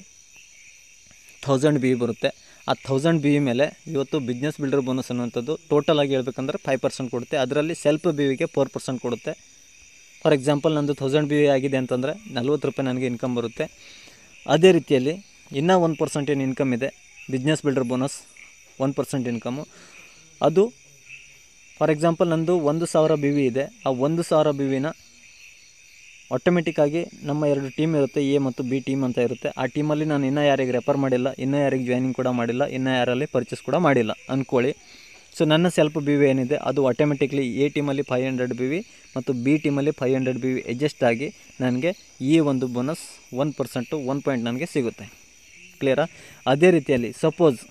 ಥೌಸಂಡ್ ಬಿ ವಿ ಬರುತ್ತೆ ಆ ಥೌಸಂಡ್ ಬಿ ವಿ ಮೇಲೆ ಇವತ್ತು ಬಿಸ್ನೆಸ್ ಬಿಲ್ಡರ್ ಬೋನಸ್ ಅನ್ನುವಂಥದ್ದು ಟೋಟಲ್ ಆಗಿ ಹೇಳ್ಬೇಕಂದ್ರೆ ಫೈವ್ ಪರ್ಸೆಂಟ್ ಕೊಡುತ್ತೆ ಅದರಲ್ಲಿ ಸೆಲ್ಫ್ ಬಿ ವಿಗೆ ಫೋರ್ ಪರ್ಸೆಂಟ್ ಕೊಡುತ್ತೆ ಫಾರ್ ಎಕ್ಸಾಂಪಲ್ ನಂದು ಥೌಸಂಡ್ ಬಿ ವಿ ಆಗಿದೆ ಅಂತಂದರೆ ನಲ್ವತ್ತು ರೂಪಾಯಿ ನನಗೆ ಇನ್ಕಮ್ ಬರುತ್ತೆ ಅದೇ ರೀತಿಯಲ್ಲಿ ಇನ್ನೂ ಒನ್ ಪರ್ಸೆಂಟ್ ಏನು ಇನ್ಕಮ್ ಇದೆ business builder bonus one percent income ಅದು ಫಾರ್ ಎಕ್ಸಾಂಪಲ್ ನಂದು ಒಂದು ಸಾವಿರ ಬಿ ವಿ ಇದೆ ಆ ಒಂದು ಸಾವಿರ ಬಿ ವಿನ ಆಟೋಮೆಟಿಕ್ಕಾಗಿ ನಮ್ಮ ಎರಡು ಟೀಮ್ ಇರುತ್ತೆ ಎ ಮತ್ತು ಬಿ ಟೀಮ್ ಅಂತ ಇರುತ್ತೆ ಆ ಟೀಮಲ್ಲಿ ನಾನು ಇನ್ನೂ ಯಾರಿಗೆ ರೆಫರ್ ಮಾಡಿಲ್ಲ ಇನ್ನೂ ಯಾರಿಗೆ ಜಾಯ್ನಿಂಗ್ ಕೂಡ ಮಾಡಿಲ್ಲ ಇನ್ನೂ ಯಾರಲ್ಲಿ ಪರ್ಚೇಸ್ ಕೂಡ ಮಾಡಿಲ್ಲ ಅಂದ್ಕೊಳ್ಳಿ ಸೊ ನನ್ನ ಸೆಲ್ಫ್ ಬಿ ವಿ ಏನಿದೆ ಅದು ಆಟೋಮೆಟಿಕ್ಲಿ ಎ ಟೀಮಲ್ಲಿ ಫೈವ್ ಹಂಡ್ರೆಡ್ ಬಿ ವಿ ಮತ್ತು ಬಿ ಟೀಮಲ್ಲಿ five hundred B V adjust ಆಗಿ ನನಗೆ ಈ ಒಂದು bonus one percent one point ನನಗೆ ಸಿಗುತ್ತೆ ಕ್ಲಿಯರಾ ಅದೇ ರೀತಿಯಲ್ಲಿ ಸಪೋಸ್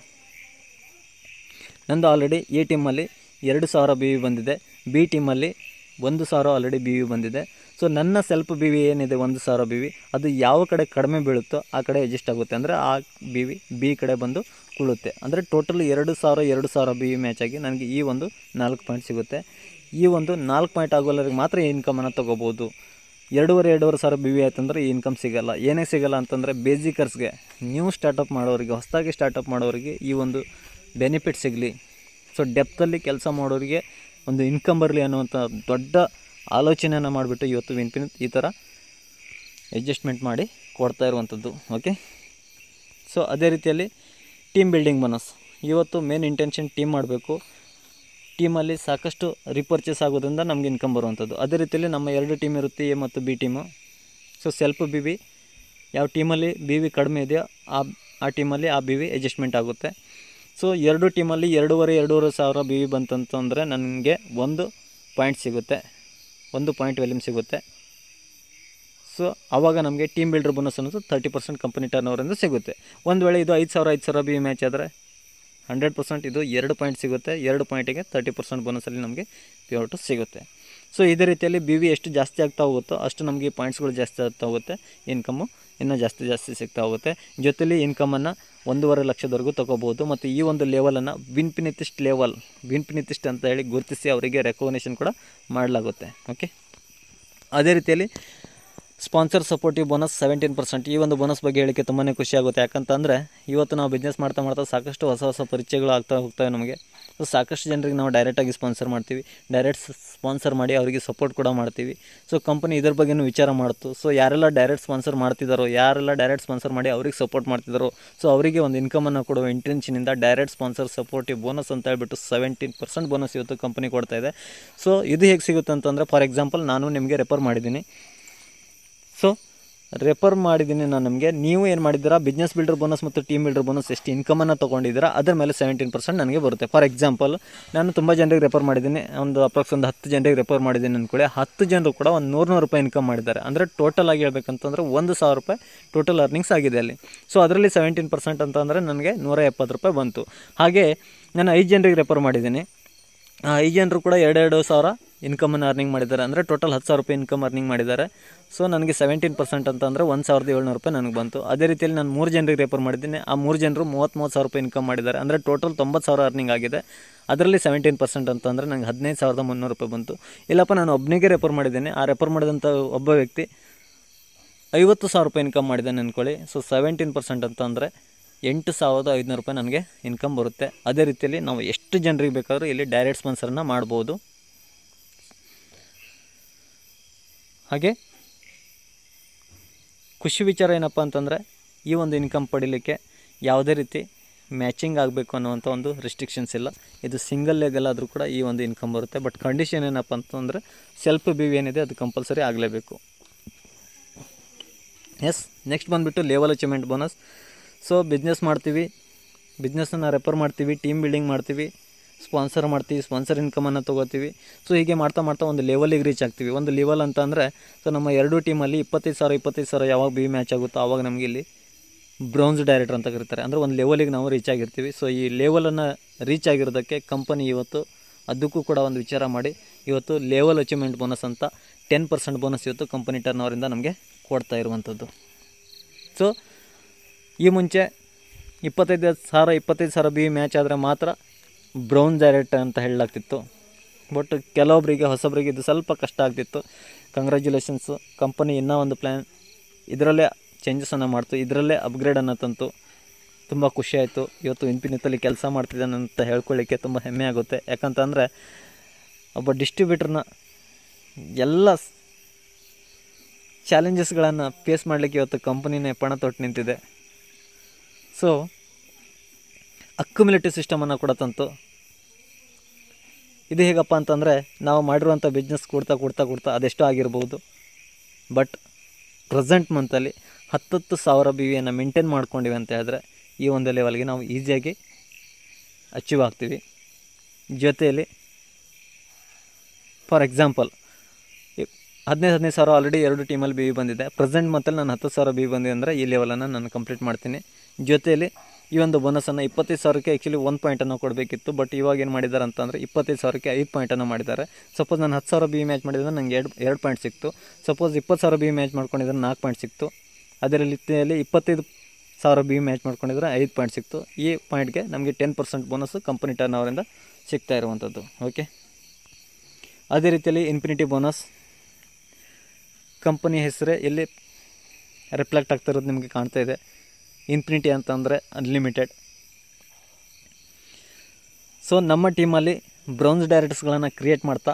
ನಂದು ಆಲ್ರೆಡಿ ಎ ಟೀಮಲ್ಲಿ ಎರಡು ಸಾವಿರ ಬಿ ವಿ ಬಂದಿದೆ ಬಿ ಟೀಮಲ್ಲಿ ಒಂದು ಸಾವಿರ ಆಲ್ರೆಡಿ ಬಿ ವಿ ಬಂದಿದೆ ಸೊ ನನ್ನ ಸೆಲ್ಫ್ ಬಿ ವಿ ಏನಿದೆ ಒಂದು ಸಾವಿರ ಬಿ ವಿ ಅದು ಯಾವ ಕಡೆ ಕಡಿಮೆ ಬೀಳುತ್ತೋ ಆ ಕಡೆ ಅಡ್ಜಸ್ಟ್ ಆಗುತ್ತೆ ಅಂದರೆ ಆ ಬಿ ವಿ ಬಿ ಕಡೆ ಬಂದು ಕುಳುತ್ತೆ ಅಂದರೆ ಟೋಟಲ್ ಎರಡು ಸಾವಿರ ಎರಡು ಸಾವಿರ ಬಿ ವಿ ಮ್ಯಾಚ್ ಆಗಿ ನನಗೆ ಈ ಒಂದು ನಾಲ್ಕು ಪಾಯಿಂಟ್ ಸಿಗುತ್ತೆ ಈ ಒಂದು ನಾಲ್ಕು ಪಾಯಿಂಟ್ ಆಗೋಲ್ಲರಿಗೆ ಮಾತ್ರ ಈ ಇನ್ಕಮನ್ನು ತೊಗೋಬೋದು ಎರಡೂವರೆ ಎರಡೂವರೆ ಸಾವಿರ ಬಿ ವಿ ಆಯ್ತಂದ್ರೆ ಈ ಇನ್ಕಮ್ ಸಿಗಲ್ಲ ಏನೇ ಸಿಗಲ್ಲ ಅಂತಂದರೆ ಬೇಸಿಕರ್ಸ್ಗೆ ನ್ಯೂ ಸ್ಟಾರ್ಟಪ್ ಮಾಡೋರಿಗೆ ಹೊಸದಾಗಿ ಸ್ಟಾರ್ಟಪ್ ಮಾಡೋರಿಗೆ ಈ ಒಂದು ಬೆನಿಫಿಟ್ ಸಿಗಲಿ ಸೊ ಡೆಪ್ತಲ್ಲಿ ಕೆಲಸ ಮಾಡೋರಿಗೆ ಒಂದು ಇನ್ಕಮ್ ಬರಲಿ ಅನ್ನುವಂಥ ದೊಡ್ಡ ಆಲೋಚನೆಯನ್ನು ಮಾಡಿಬಿಟ್ಟು ಇವತ್ತು ವಿನ್ಪಿನ್ ಈ ಥರ ಅಡ್ಜಸ್ಟ್ಮೆಂಟ್ ಮಾಡಿ ಕೊಡ್ತಾ ಇರುವಂಥದ್ದು ಓಕೆ ಸೊ ಅದೇ ರೀತಿಯಲ್ಲಿ ಟೀಮ್ ಬಿಲ್ಡಿಂಗ್ ಬೋನಸ್ ಇವತ್ತು ಮೇನ್ ಇಂಟೆನ್ಷನ್ ಟೀಮ್ ಮಾಡಬೇಕು ಟೀಮಲ್ಲಿ ಸಾಕಷ್ಟು ರಿಪರ್ಚೇಸ್ ಆಗೋದ್ರಿಂದ ನಮಗೆ ಇನ್ಕಮ್ ಬರುವಂಥದ್ದು ಅದೇ ರೀತಿಯಲ್ಲಿ ನಮ್ಮ ಎರಡು ಟೀಮ್ ಇರುತ್ತೆ ಎ ಮತ್ತು B team so self B V ಯಾವ ಟೀಮಲ್ಲಿ ಬಿ ವಿ ಕಡಿಮೆ ಇದೆಯೋ ಆ ಆ ಟೀಮಲ್ಲಿ ಆ ಬಿ ವಿ ಅಡ್ಜಸ್ಟ್ಮೆಂಟ್ ಆಗುತ್ತೆ ಸೊ ಎರಡು ಟೀಮಲ್ಲಿ ಎರಡೂವರೆ ಎರಡೂವರೆ ಸಾವಿರ ಬಿ ವಿ ಬಂತಂತಂದರೆ ನನಗೆ ಒಂದು ಪಾಯಿಂಟ್ ಸಿಗುತ್ತೆ ಒಂದು ಪಾಯಿಂಟ್ ವ್ಯಾಲ್ಯೂಮ್ ಸಿಗುತ್ತೆ ಸೊ ಆವಾಗ ನಮಗೆ ಟೀಮ್ ಬಿಲ್ಡರ್ ಬೋನಸ್ ಅನ್ನೋದು ತರ್ಟಿ ಪರ್ಸೆಂಟ್ ಕಂಪನಿ ಟರ್ನ್ ಓವರಿಂದ ಸಿಗುತ್ತೆ ಒಂದು ವೇಳೆ ಇದು ಐದು ಸಾವಿರ ಐದು ಸಾವಿರ ಬಿ ವಿ ಮ್ಯಾಚ್ ಆದರೆ ಹಂಡ್ರೆಡ್ ಪರ್ಸೆಂಟ್ ಇದು ಎರಡು ಪಾಯಿಂಟ್ ಸಿಗುತ್ತೆ ಎರಡು ಪಾಯಿಂಟಿಗೆ ತರ್ಟಿ ಪರ್ಸೆಂಟ್ ಬೋನಸಲ್ಲಿ ನಮಗೆ ಪೇಔಟು ಸಿಗುತ್ತೆ ಸೊ ಇದೇ ರೀತಿಯಲ್ಲಿ ಬಿ ವಿ ಎಷ್ಟು ಜಾಸ್ತಿ ಆಗ್ತಾ ಹೋಗುತ್ತೋ ಅಷ್ಟು ನಮಗೆ ಪಾಯಿಂಟ್ಸ್ಗಳು ಜಾಸ್ತಿ ಆಗ್ತಾ ಹೋಗುತ್ತೆ ಇನ್ಕಮ್ಮು ಇನ್ನೂ ಜಾಸ್ತಿ ಜಾಸ್ತಿ ಸಿಗ್ತಾ ಹೋಗುತ್ತೆ ಜೊತೆಲಿ ಇನ್ಕಮನ್ನು ಒಂದೂವರೆ ಲಕ್ಷದವರೆಗೂ ತೊಗೋಬೋದು ಮತ್ತು ಈ ಒಂದು ಲೆವೆಲನ್ನು ವಿನ್ಪಿನಿತಿಸ್ಟ್ ಲೆವೆಲ್ ವಿನ್ಪಿನಿತಿಸ್ಟ್ ಅಂತ ಹೇಳಿ ಗುರುತಿಸಿ ಅವರಿಗೆ ರೆಕಗ್ನೇಷನ್ ಕೂಡ ಮಾಡಲಾಗುತ್ತೆ ಓಕೆ ಅದೇ ರೀತಿಯಲ್ಲಿ sponsor supportive bonus seventeen percent ಈ ಒಂದು ಬೋನಸ್ ಬಗ್ಗೆ ಹೇಳಿಕೆ ತುಂಬಾ ಖುಷಿ ಆಗುತ್ತೆ ಯಾಕಂತಂದರೆ ಇವತ್ತು ನಾವು ಬಿಸ್ನೆಸ್ ಮಾಡ್ತಾ ಮಾಡ್ತಾ ಸಾಕಷ್ಟು ಹೊಸ ಹೊಸ ಪರಿಚಯಗಳು ಆಗ್ತಾ ಹೋಗ್ತವೆ ನಮಗೆ ಸೊ ಸಾಕಷ್ಟು ಜನರಿಗೆ ನಾವು ಡೈರೆಕ್ಟಾಗಿ ಸ್ಪಾನ್ಸರ್ ಮಾಡ್ತೀವಿ ಡೈರೆಕ್ಟ್ ಸ್ಪಾನ್ಸರ್ ಮಾಡಿ ಅವರಿಗೆ ಸಪೋರ್ಟ್ ಕೂಡ ಮಾಡ್ತೀವಿ ಸೊ ಕಂಪನಿ ಇದ್ರ ಬಗ್ಗೆನೂ ವಿಚಾರ ಮಾಡ್ತು ಸೊ ಯಾರೆಲ್ಲ ಡೈರೆಕ್ಟ್ ಸ್ಪಾನ್ಸರ್ ಮಾಡ್ತಿದ್ದಾರೋ ಯಾರೆಲ್ಲ ಡೈರೆಕ್ಟ್ ಸ್ಪಾನ್ಸರ್ ಮಾಡಿ ಅವ್ರಿಗೆ ಸಪೋರ್ಟ್ ಮಾಡ್ತಿದ್ದಾರೋ ಸೊ ಅವರಿಗೆ ಒಂದು ಇನ್ಕಮನ್ನು ಕೊಡುವ ಇಂಟೆನ್ಷನಿಂದ ಡೈರೆಕ್ಟ್ ಸ್ಪಾನ್ಸರ್ ಸಪೋರ್ಟಿವ್ ಬೋನಸ್ ಅಂತ ಹೇಳ್ಬಿಟ್ಟು ಸೆವೆಂಟೀನ್ ಪರ್ಸೆಂಟ್ ಬೋನಸ್ ಇವತ್ತು ಕಂಪನಿ ಕೊಡ್ತಾ ಇದೆ ಸೊ ಇದು ಹೇಗೆ ಸಿಗುತ್ತೆ ಅಂತಂದರೆ ಫಾರ್ ಎಕ್ಸಾಂಪಲ್ ನಾನು ನಿಮಗೆ ರೆಫರ್ ಮಾಡಿದ್ದೀನಿ ಸೊ ರೆಫರ್ ಮಾಡಿದ್ದೀನಿ ನಾನು ನಮಗೆ ನೀವು ಏನು ಮಾಡಿದ್ದೀರಾ ಬಿಸ್ನೆಸ್ ಬಿಲ್ಡರ್ ಬೋನಸ್ ಮತ್ತು ಟೀಮ್ ಬಿಲ್ಡರ್ ಬೋನಸ್ ಎಷ್ಟು ಇನ್ಕಮನ್ನು ತೊಗೊಂಡಿದ್ದೀರಾ ಅದರ ಮೇಲೆ ಸೆವೆಂಟೀನ್ ಪರ್ಸೆಂಟ್ ನನಗೆ ಬರುತ್ತೆ ಫಾರ್ ಎಕ್ಸಾಂಪಲ್ ನಾನು ತುಂಬ ಜನರಿಗೆ ರೆಫರ್ ಮಾಡಿದ್ದೀನಿ ಒಂದು ಅಪ್ರಾಕ್ಸ್ ಒಂದು ಹತ್ತು ಜನರಿಗೆ ರೆಫರ್ ಮಾಡಿದ್ದೀನಿ ಅಂದ್ಕೊಳ್ಳಿ ಹತ್ತು ಜನರು ಕೂಡ ಒಂದು ನೂರು ನೂರು ರೂಪಾಯಿ ಇನ್ಕಮ್ ಮಾಡಿದ್ದಾರೆ ಅಂದರೆ ಟೋಟಲ್ ಆಗಿ ಹೇಳ್ಬೇಕಂತಂದರೆ ಒಂದು ಸಾವಿರ ರೂಪಾಯಿ ಟೋಟಲ್ ಅರ್ನಿಂಗ್ಸ್ ಆಗಿದೆ ಅಲ್ಲಿ ಸೊ ಅದರಲ್ಲಿ ಸೆವೆಂಟೀನ್ ಪರ್ಸೆಂಟ್ ಅಂತಂದರೆ ನನಗೆ ನೂರ ಎಪ್ಪತ್ತು ರೂಪಾಯಿ ಬಂತು ಹಾಗೆ ನಾನು ಐದು ಜನರಿಗೆ ರೆಫರ್ ಮಾಡಿದ್ದೀನಿ ಆ ಐದು ಜನರು ಕೂಡ ಎರಡೆರಡು ಸಾವಿರ ಇನ್ಕಮನ್ನು ಅರ್ನಿಂಗ್ ಮಾಡಿದ್ದಾರೆ ಅಂದರೆ ಟೋಟಲ್ ಹತ್ತು ಸಾವಿರ ರೂಪಾಯಿ ಇನ್ಕಮ್ ಅರ್ನಿಂಗ್ ಮಾಡಿದ್ದಾರೆ ಸೊ ನನಗೆ ಸೆವೆಂಟೀನ್ ಪರ್ಸೆಂಟ್ ಅಂತಂದರೆ ಒಂದು ಸಾವಿರದ ಏಳ್ನೂರು ರೂಪಾಯಿ ನನಗೆ ಬಂತು ಅದೇ ರೀತಿಯಲ್ಲಿ ನಾನು ಮೂರು ಜನರಿಗೆ ರೆಫರ್ ಮಾಡಿದ್ದೀನಿ ಆ ಮೂರು ಜನರು ಮೂವತ್ತು ಮೂವತ್ತು ಸಾವಿರ ರೂಪಾಯಿ ಇನ್ಕಮ್ ಮಾಡಿದ್ದಾರೆ ಅಂದರೆ ಟೋಟಲ್ ತೊಂಬತ್ತು ಸಾವಿರ ಅರ್ನಿಂಗ್ ಆಗಿದೆ ಅದರಲ್ಲಿ ಸೆವೆಂಟೀನ್ ಪರ್ಸೆಂಟ್ ಅಂತಂದರೆ ನನಗೆ ಹದಿನೈದು ಸಾವಿರದ ಮುನ್ನೂರು ರೂಪಾಯಿ ಬಂತು ಇಲ್ಲಪ್ಪ ನಾನು ಒಬ್ಬನಿಗೆ ರೆಫರ್ ಮಾಡಿದ್ದೀನಿ ಆ ರೆಫರ್ ಮಾಡಿದಂಥ ಒಬ್ಬ ವ್ಯಕ್ತಿ ಐವತ್ತು ಸಾವಿರ ರೂಪಾಯಿ ಇನ್ಕಮ್ ಮಾಡಿದ್ದಾನೆ ಅಂದ್ಕೊಳ್ಳಿ ಸೊ ಸೆವೆಂಟೀನ್ ಪರ್ಸೆಂಟ್ ಅಂತ ಅಂದರೆ ಎಂಟು ಸಾವಿರದ ಐದುನೂರು ರೂಪಾಯಿ ನನಗೆ ಇನ್ಕಮ್ ಬರುತ್ತೆ ಅದೇ ರೀತಿಯಲ್ಲಿ ನಾವು ಎಷ್ಟು ಜನರಿಗೆ ಬೇಕಾದರೂ ಇಲ್ಲಿ ಡೈರೆಕ್ಟ್ ಸ್ಪಾನ್ಸರನ್ನು ಮಾಡ್ಬೋದು ಹಾಗೆ ಖುಷಿ ವಿಚಾರ ಏನಪ್ಪ ಅಂತಂದರೆ ಈ ಒಂದು ಇನ್ಕಮ್ ಪಡಿಲಿಕ್ಕೆ ಯಾವುದೇ ರೀತಿ ಮ್ಯಾಚಿಂಗ್ ಆಗಬೇಕು ಅನ್ನುವಂಥ ಒಂದು ರಿಸ್ಟ್ರಿಕ್ಷನ್ಸ್ ಇಲ್ಲ ಇದು ಸಿಂಗಲ್ ಲೆಗಲ್ ಕೂಡ ಈ ಒಂದು ಇನ್ಕಮ್ ಬರುತ್ತೆ ಬಟ್ ಕಂಡೀಷನ್ ಏನಪ್ಪ ಅಂತಂದರೆ ಸೆಲ್ಫ್ ಬಿ ವಿ ಏನಿದೆ ಅದು ಕಂಪಲ್ಸರಿ ಆಗಲೇಬೇಕು ಎಸ್ ನೆಕ್ಸ್ಟ್ ಬಂದುಬಿಟ್ಟು level achievement bonus so business ಮಾಡ್ತೀವಿ ಬಿಸ್ನೆಸ್ಸನ್ನು ರೆಫರ್ ಮಾಡ್ತೀವಿ ಟೀಮ್ ಬಿಲ್ಡಿಂಗ್ ಮಾಡ್ತೀವಿ ಸ್ಪಾನ್ಸರ್ ಮಾಡ್ತೀವಿ ಸ್ಪಾನ್ಸರ್ ಇನ್ಕಮನ್ನು ತೊಗೋತೀವಿ ಸೊ ಹೀಗೆ ಮಾಡ್ತಾ ಮಾಡ್ತಾ ಒಂದು ಲೆವೆಲಿಗೆ ರೀಚ್ ಆಗ್ತೀವಿ ಒಂದು ಲೆವೆಲ್ ಅಂತ ಅಂದರೆ ಸೊ ನಮ್ಮ ಎರಡೂ ಟೀಮಲ್ಲಿ ಇಪ್ಪತ್ತೈದು ಸಾವಿರ ಇಪ್ಪತ್ತೈದು ಸಾವಿರ ಯಾವಾಗ ಬಿ ಮ್ಯಾಚ್ ಆಗುತ್ತೋ ಆವಾಗ ನಮಗೆ ಇಲ್ಲಿ ಬ್ರೌನ್ಸ್ ಡೈರೆಕ್ಟರ್ ಅಂತ ಕರೀತಾರೆ ಅಂದರೆ ಒಂದು ಲೆವೆಲಿಗೆ ನಾವು ರೀಚ್ ಆಗಿರ್ತೀವಿ ಸೊ ಈ ಲೆವೆಲನ್ನು ರೀಚ್ ಆಗಿರೋದಕ್ಕೆ ಕಂಪನಿ ಇವತ್ತು ಅದಕ್ಕೂ ಕೂಡ ಒಂದು ವಿಚಾರ ಮಾಡಿ ಇವತ್ತು ಲೆವೆಲ್ ಅಚೀವ್ಮೆಂಟ್ ಬೋನಸ್ ಅಂತ ಟೆನ್ ಪರ್ಸೆಂಟ್ ಬೋನಸ್ ಇವತ್ತು ಕಂಪನಿ ಟರ್ನ್ ಅವರಿಂದ ನಮಗೆ ಕೊಡ್ತಾ ಇರುವಂಥದ್ದು ಸೊ ಈ ಮುಂಚೆ ಇಪ್ಪತ್ತೈದು ಸಾವಿರ ಇಪ್ಪತ್ತೈದು ಸಾವಿರ ಬಿ ಮ್ಯಾಚ್ ಆದರೆ ಮಾತ್ರ ಬ್ರೌನ್ ಡೈರೆಕ್ಟ್ ಅಂತ ಹೇಳಲಾಗ್ತಿತ್ತು ಬಟ್ ಕೆಲವೊಬ್ಬರಿಗೆ ಹೊಸಬರಿಗೆ ಇದು ಸ್ವಲ್ಪ ಕಷ್ಟ ಆಗ್ತಿತ್ತು ಕಂಗ್ರ್ಯಾಚುಲೇಷನ್ಸು ಕಂಪನಿ ಇನ್ನೂ ಒಂದು ಪ್ಲ್ಯಾನ್ ಇದರಲ್ಲೇ ಚೇಂಜಸನ್ನು ಮಾಡ್ತು ಇದರಲ್ಲೇ ಅಪ್ಗ್ರೇಡನ್ನು ತಂತು ತುಂಬ ಖುಷಿ ಆಯಿತು ಇವತ್ತು ಇನ್ಫಿನಿತಲ್ಲಿ ಕೆಲಸ ಮಾಡ್ತಿದ್ದಾನೆ ಅಂತ ಹೇಳ್ಕೊಳ್ಳಿಕ್ಕೆ ತುಂಬ ಹೆಮ್ಮೆ ಆಗುತ್ತೆ ಯಾಕಂತಂದರೆ ಒಬ್ಬ ಡಿಸ್ಟ್ರಿಬ್ಯೂಟ್ರನ್ನ ಎಲ್ಲ ಚಾಲೆಂಜಸ್ಗಳನ್ನು ಫೇಸ್ ಮಾಡಲಿಕ್ಕೆ ಇವತ್ತು ಕಂಪನಿನೇ ಪಣ ತೊಟ್ಟು ನಿಂತಿದೆ ಸೊ ಅಕ್ಯುಮಿಲೇಟಿವ್ ಸಿಸ್ಟಮನ್ನು ಕೂಡ ತಂತು ಇದು ಹೇಗಪ್ಪ ಅಂತಂದರೆ ನಾವು ಮಾಡಿರುವಂಥ ಬಿಸ್ನೆಸ್ ಕೊಡ್ತಾ ಕೊಡ್ತಾ ಕೊಡ್ತಾ ಅದೆಷ್ಟೋ ಆಗಿರ್ಬೋದು ಬಟ್ ಪ್ರೆಸೆಂಟ್ ಮಂತಲ್ಲಿ ಹತ್ತತ್ತು ಸಾವಿರ ಬಿ ವಿಯನ್ನು ಮೇಂಟೈನ್ ಮಾಡ್ಕೊಂಡಿವಿ ಅಂತ ಹೇಳಿದ್ರೆ ಈ ಒಂದು ಲೆವೆಲ್ಗೆ ನಾವು ಈಸಿಯಾಗಿ ಅಚೀವ್ ಆಗ್ತೀವಿ ಜೊತೆಯಲ್ಲಿ ಫಾರ್ ಎಕ್ಸಾಂಪಲ್ ಹದಿನೈದು ಹದಿನೈದು ಸಾವಿರ ಆಲ್ರೆಡಿ ಎರಡು ಟೀಮಲ್ಲಿ ಬಿ ವಿ ಬಂದಿದೆ ಪ್ರೆಸೆಂಟ್ ಮಂತಲ್ಲಿ ನಾನು ಹತ್ತು ಸಾವಿರ ಬಿ ವಿ ಬಂದಿದೆ ಅಂದರೆ ಈ ಲೆವೆಲನ್ನು ನಾನು ಕಂಪ್ಲೀಟ್ ಮಾಡ್ತೀನಿ ಜೊತೆಯಲ್ಲಿ ಈ ಒಂದು ಬೋನಸನ್ನು ಇಪ್ಪತ್ತೈದು ಸಾವಿರಕ್ಕೆ ಆ್ಯಕ್ಚುಲಿ ಒಂದು ಪಾಯಿಂಟನ್ನು ಕೊಡಬೇಕಿತ್ತು ಬಟ್ ಇವಾಗ ಏನು ಮಾಡಿದ್ದಾರೆ ಅಂತಂದರೆ ಇಪ್ಪತ್ತೈದು ಸಾವಿರಕ್ಕೆ ಐದು ಪಾಯಿಂಟನ್ನು ಮಾಡಿದ್ದಾರೆ ಸಪೋಸ್ ನಾನು ಹತ್ತು ಸಾವಿರ ಬಿ ಮ್ಯಾಚ್ ಮಾಡಿದ್ರೆ ನನಗೆ ಎರಡು ಎರಡು ಪಾಯಿಂಟ್ ಸಿಕ್ತು ಸಪೋಸ್ ಇಪ್ಪತ್ತು ಸಾವಿರ ಬಿ ಮ್ಯಾಚ್ ಮಾಡ್ಕೊಂಡಿದ್ರೆ ನಾಲ್ಕು ಪಾಯಿಂಟ್ ಸಿಕ್ತು ಅದೇ ರೀತಿಯಲ್ಲಿ ಇಪ್ಪತ್ತೈದು ಸಾವಿರ ಬಿ ಮ್ಯಾಚ್ ಮಾಡ್ಕೊಂಡಿದ್ರೆ ಐದು ಪಾಯಿಂಟ್ ಸಿಕ್ತು ಈ ಪಾಯಿಂಟ್ಗೆ ನಮಗೆ ten percent bonus company turn ಅವರಿಂದ ಸಿಗ್ತಾ ಇರುವಂಥದ್ದು ಓಕೆ ಅದೇ ರೀತಿಯಲ್ಲಿ ಇನ್ಫಿನಿಟಿ ಬೋನಸ್ ಕಂಪನಿ ಹೆಸರೇ ಎಲ್ಲಿ ರಿಫ್ಲೆಕ್ಟ್ ಆಗ್ತಾ ಇರೋದು ನಿಮಗೆ ಕಾಣ್ತಾ ಇದೆ ಇನ್ಫಿನಿಟಿ ಅಂತಂದರೆ ಅನ್ಲಿಮಿಟೆಡ್ ಸೊ ನಮ್ಮ ಟೀಮಲ್ಲಿ ಬ್ರೌನ್ಸ್ ಡೈರೆಕ್ಟರ್ಸ್ಗಳನ್ನು ಕ್ರಿಯೇಟ್ ಮಾಡ್ತಾ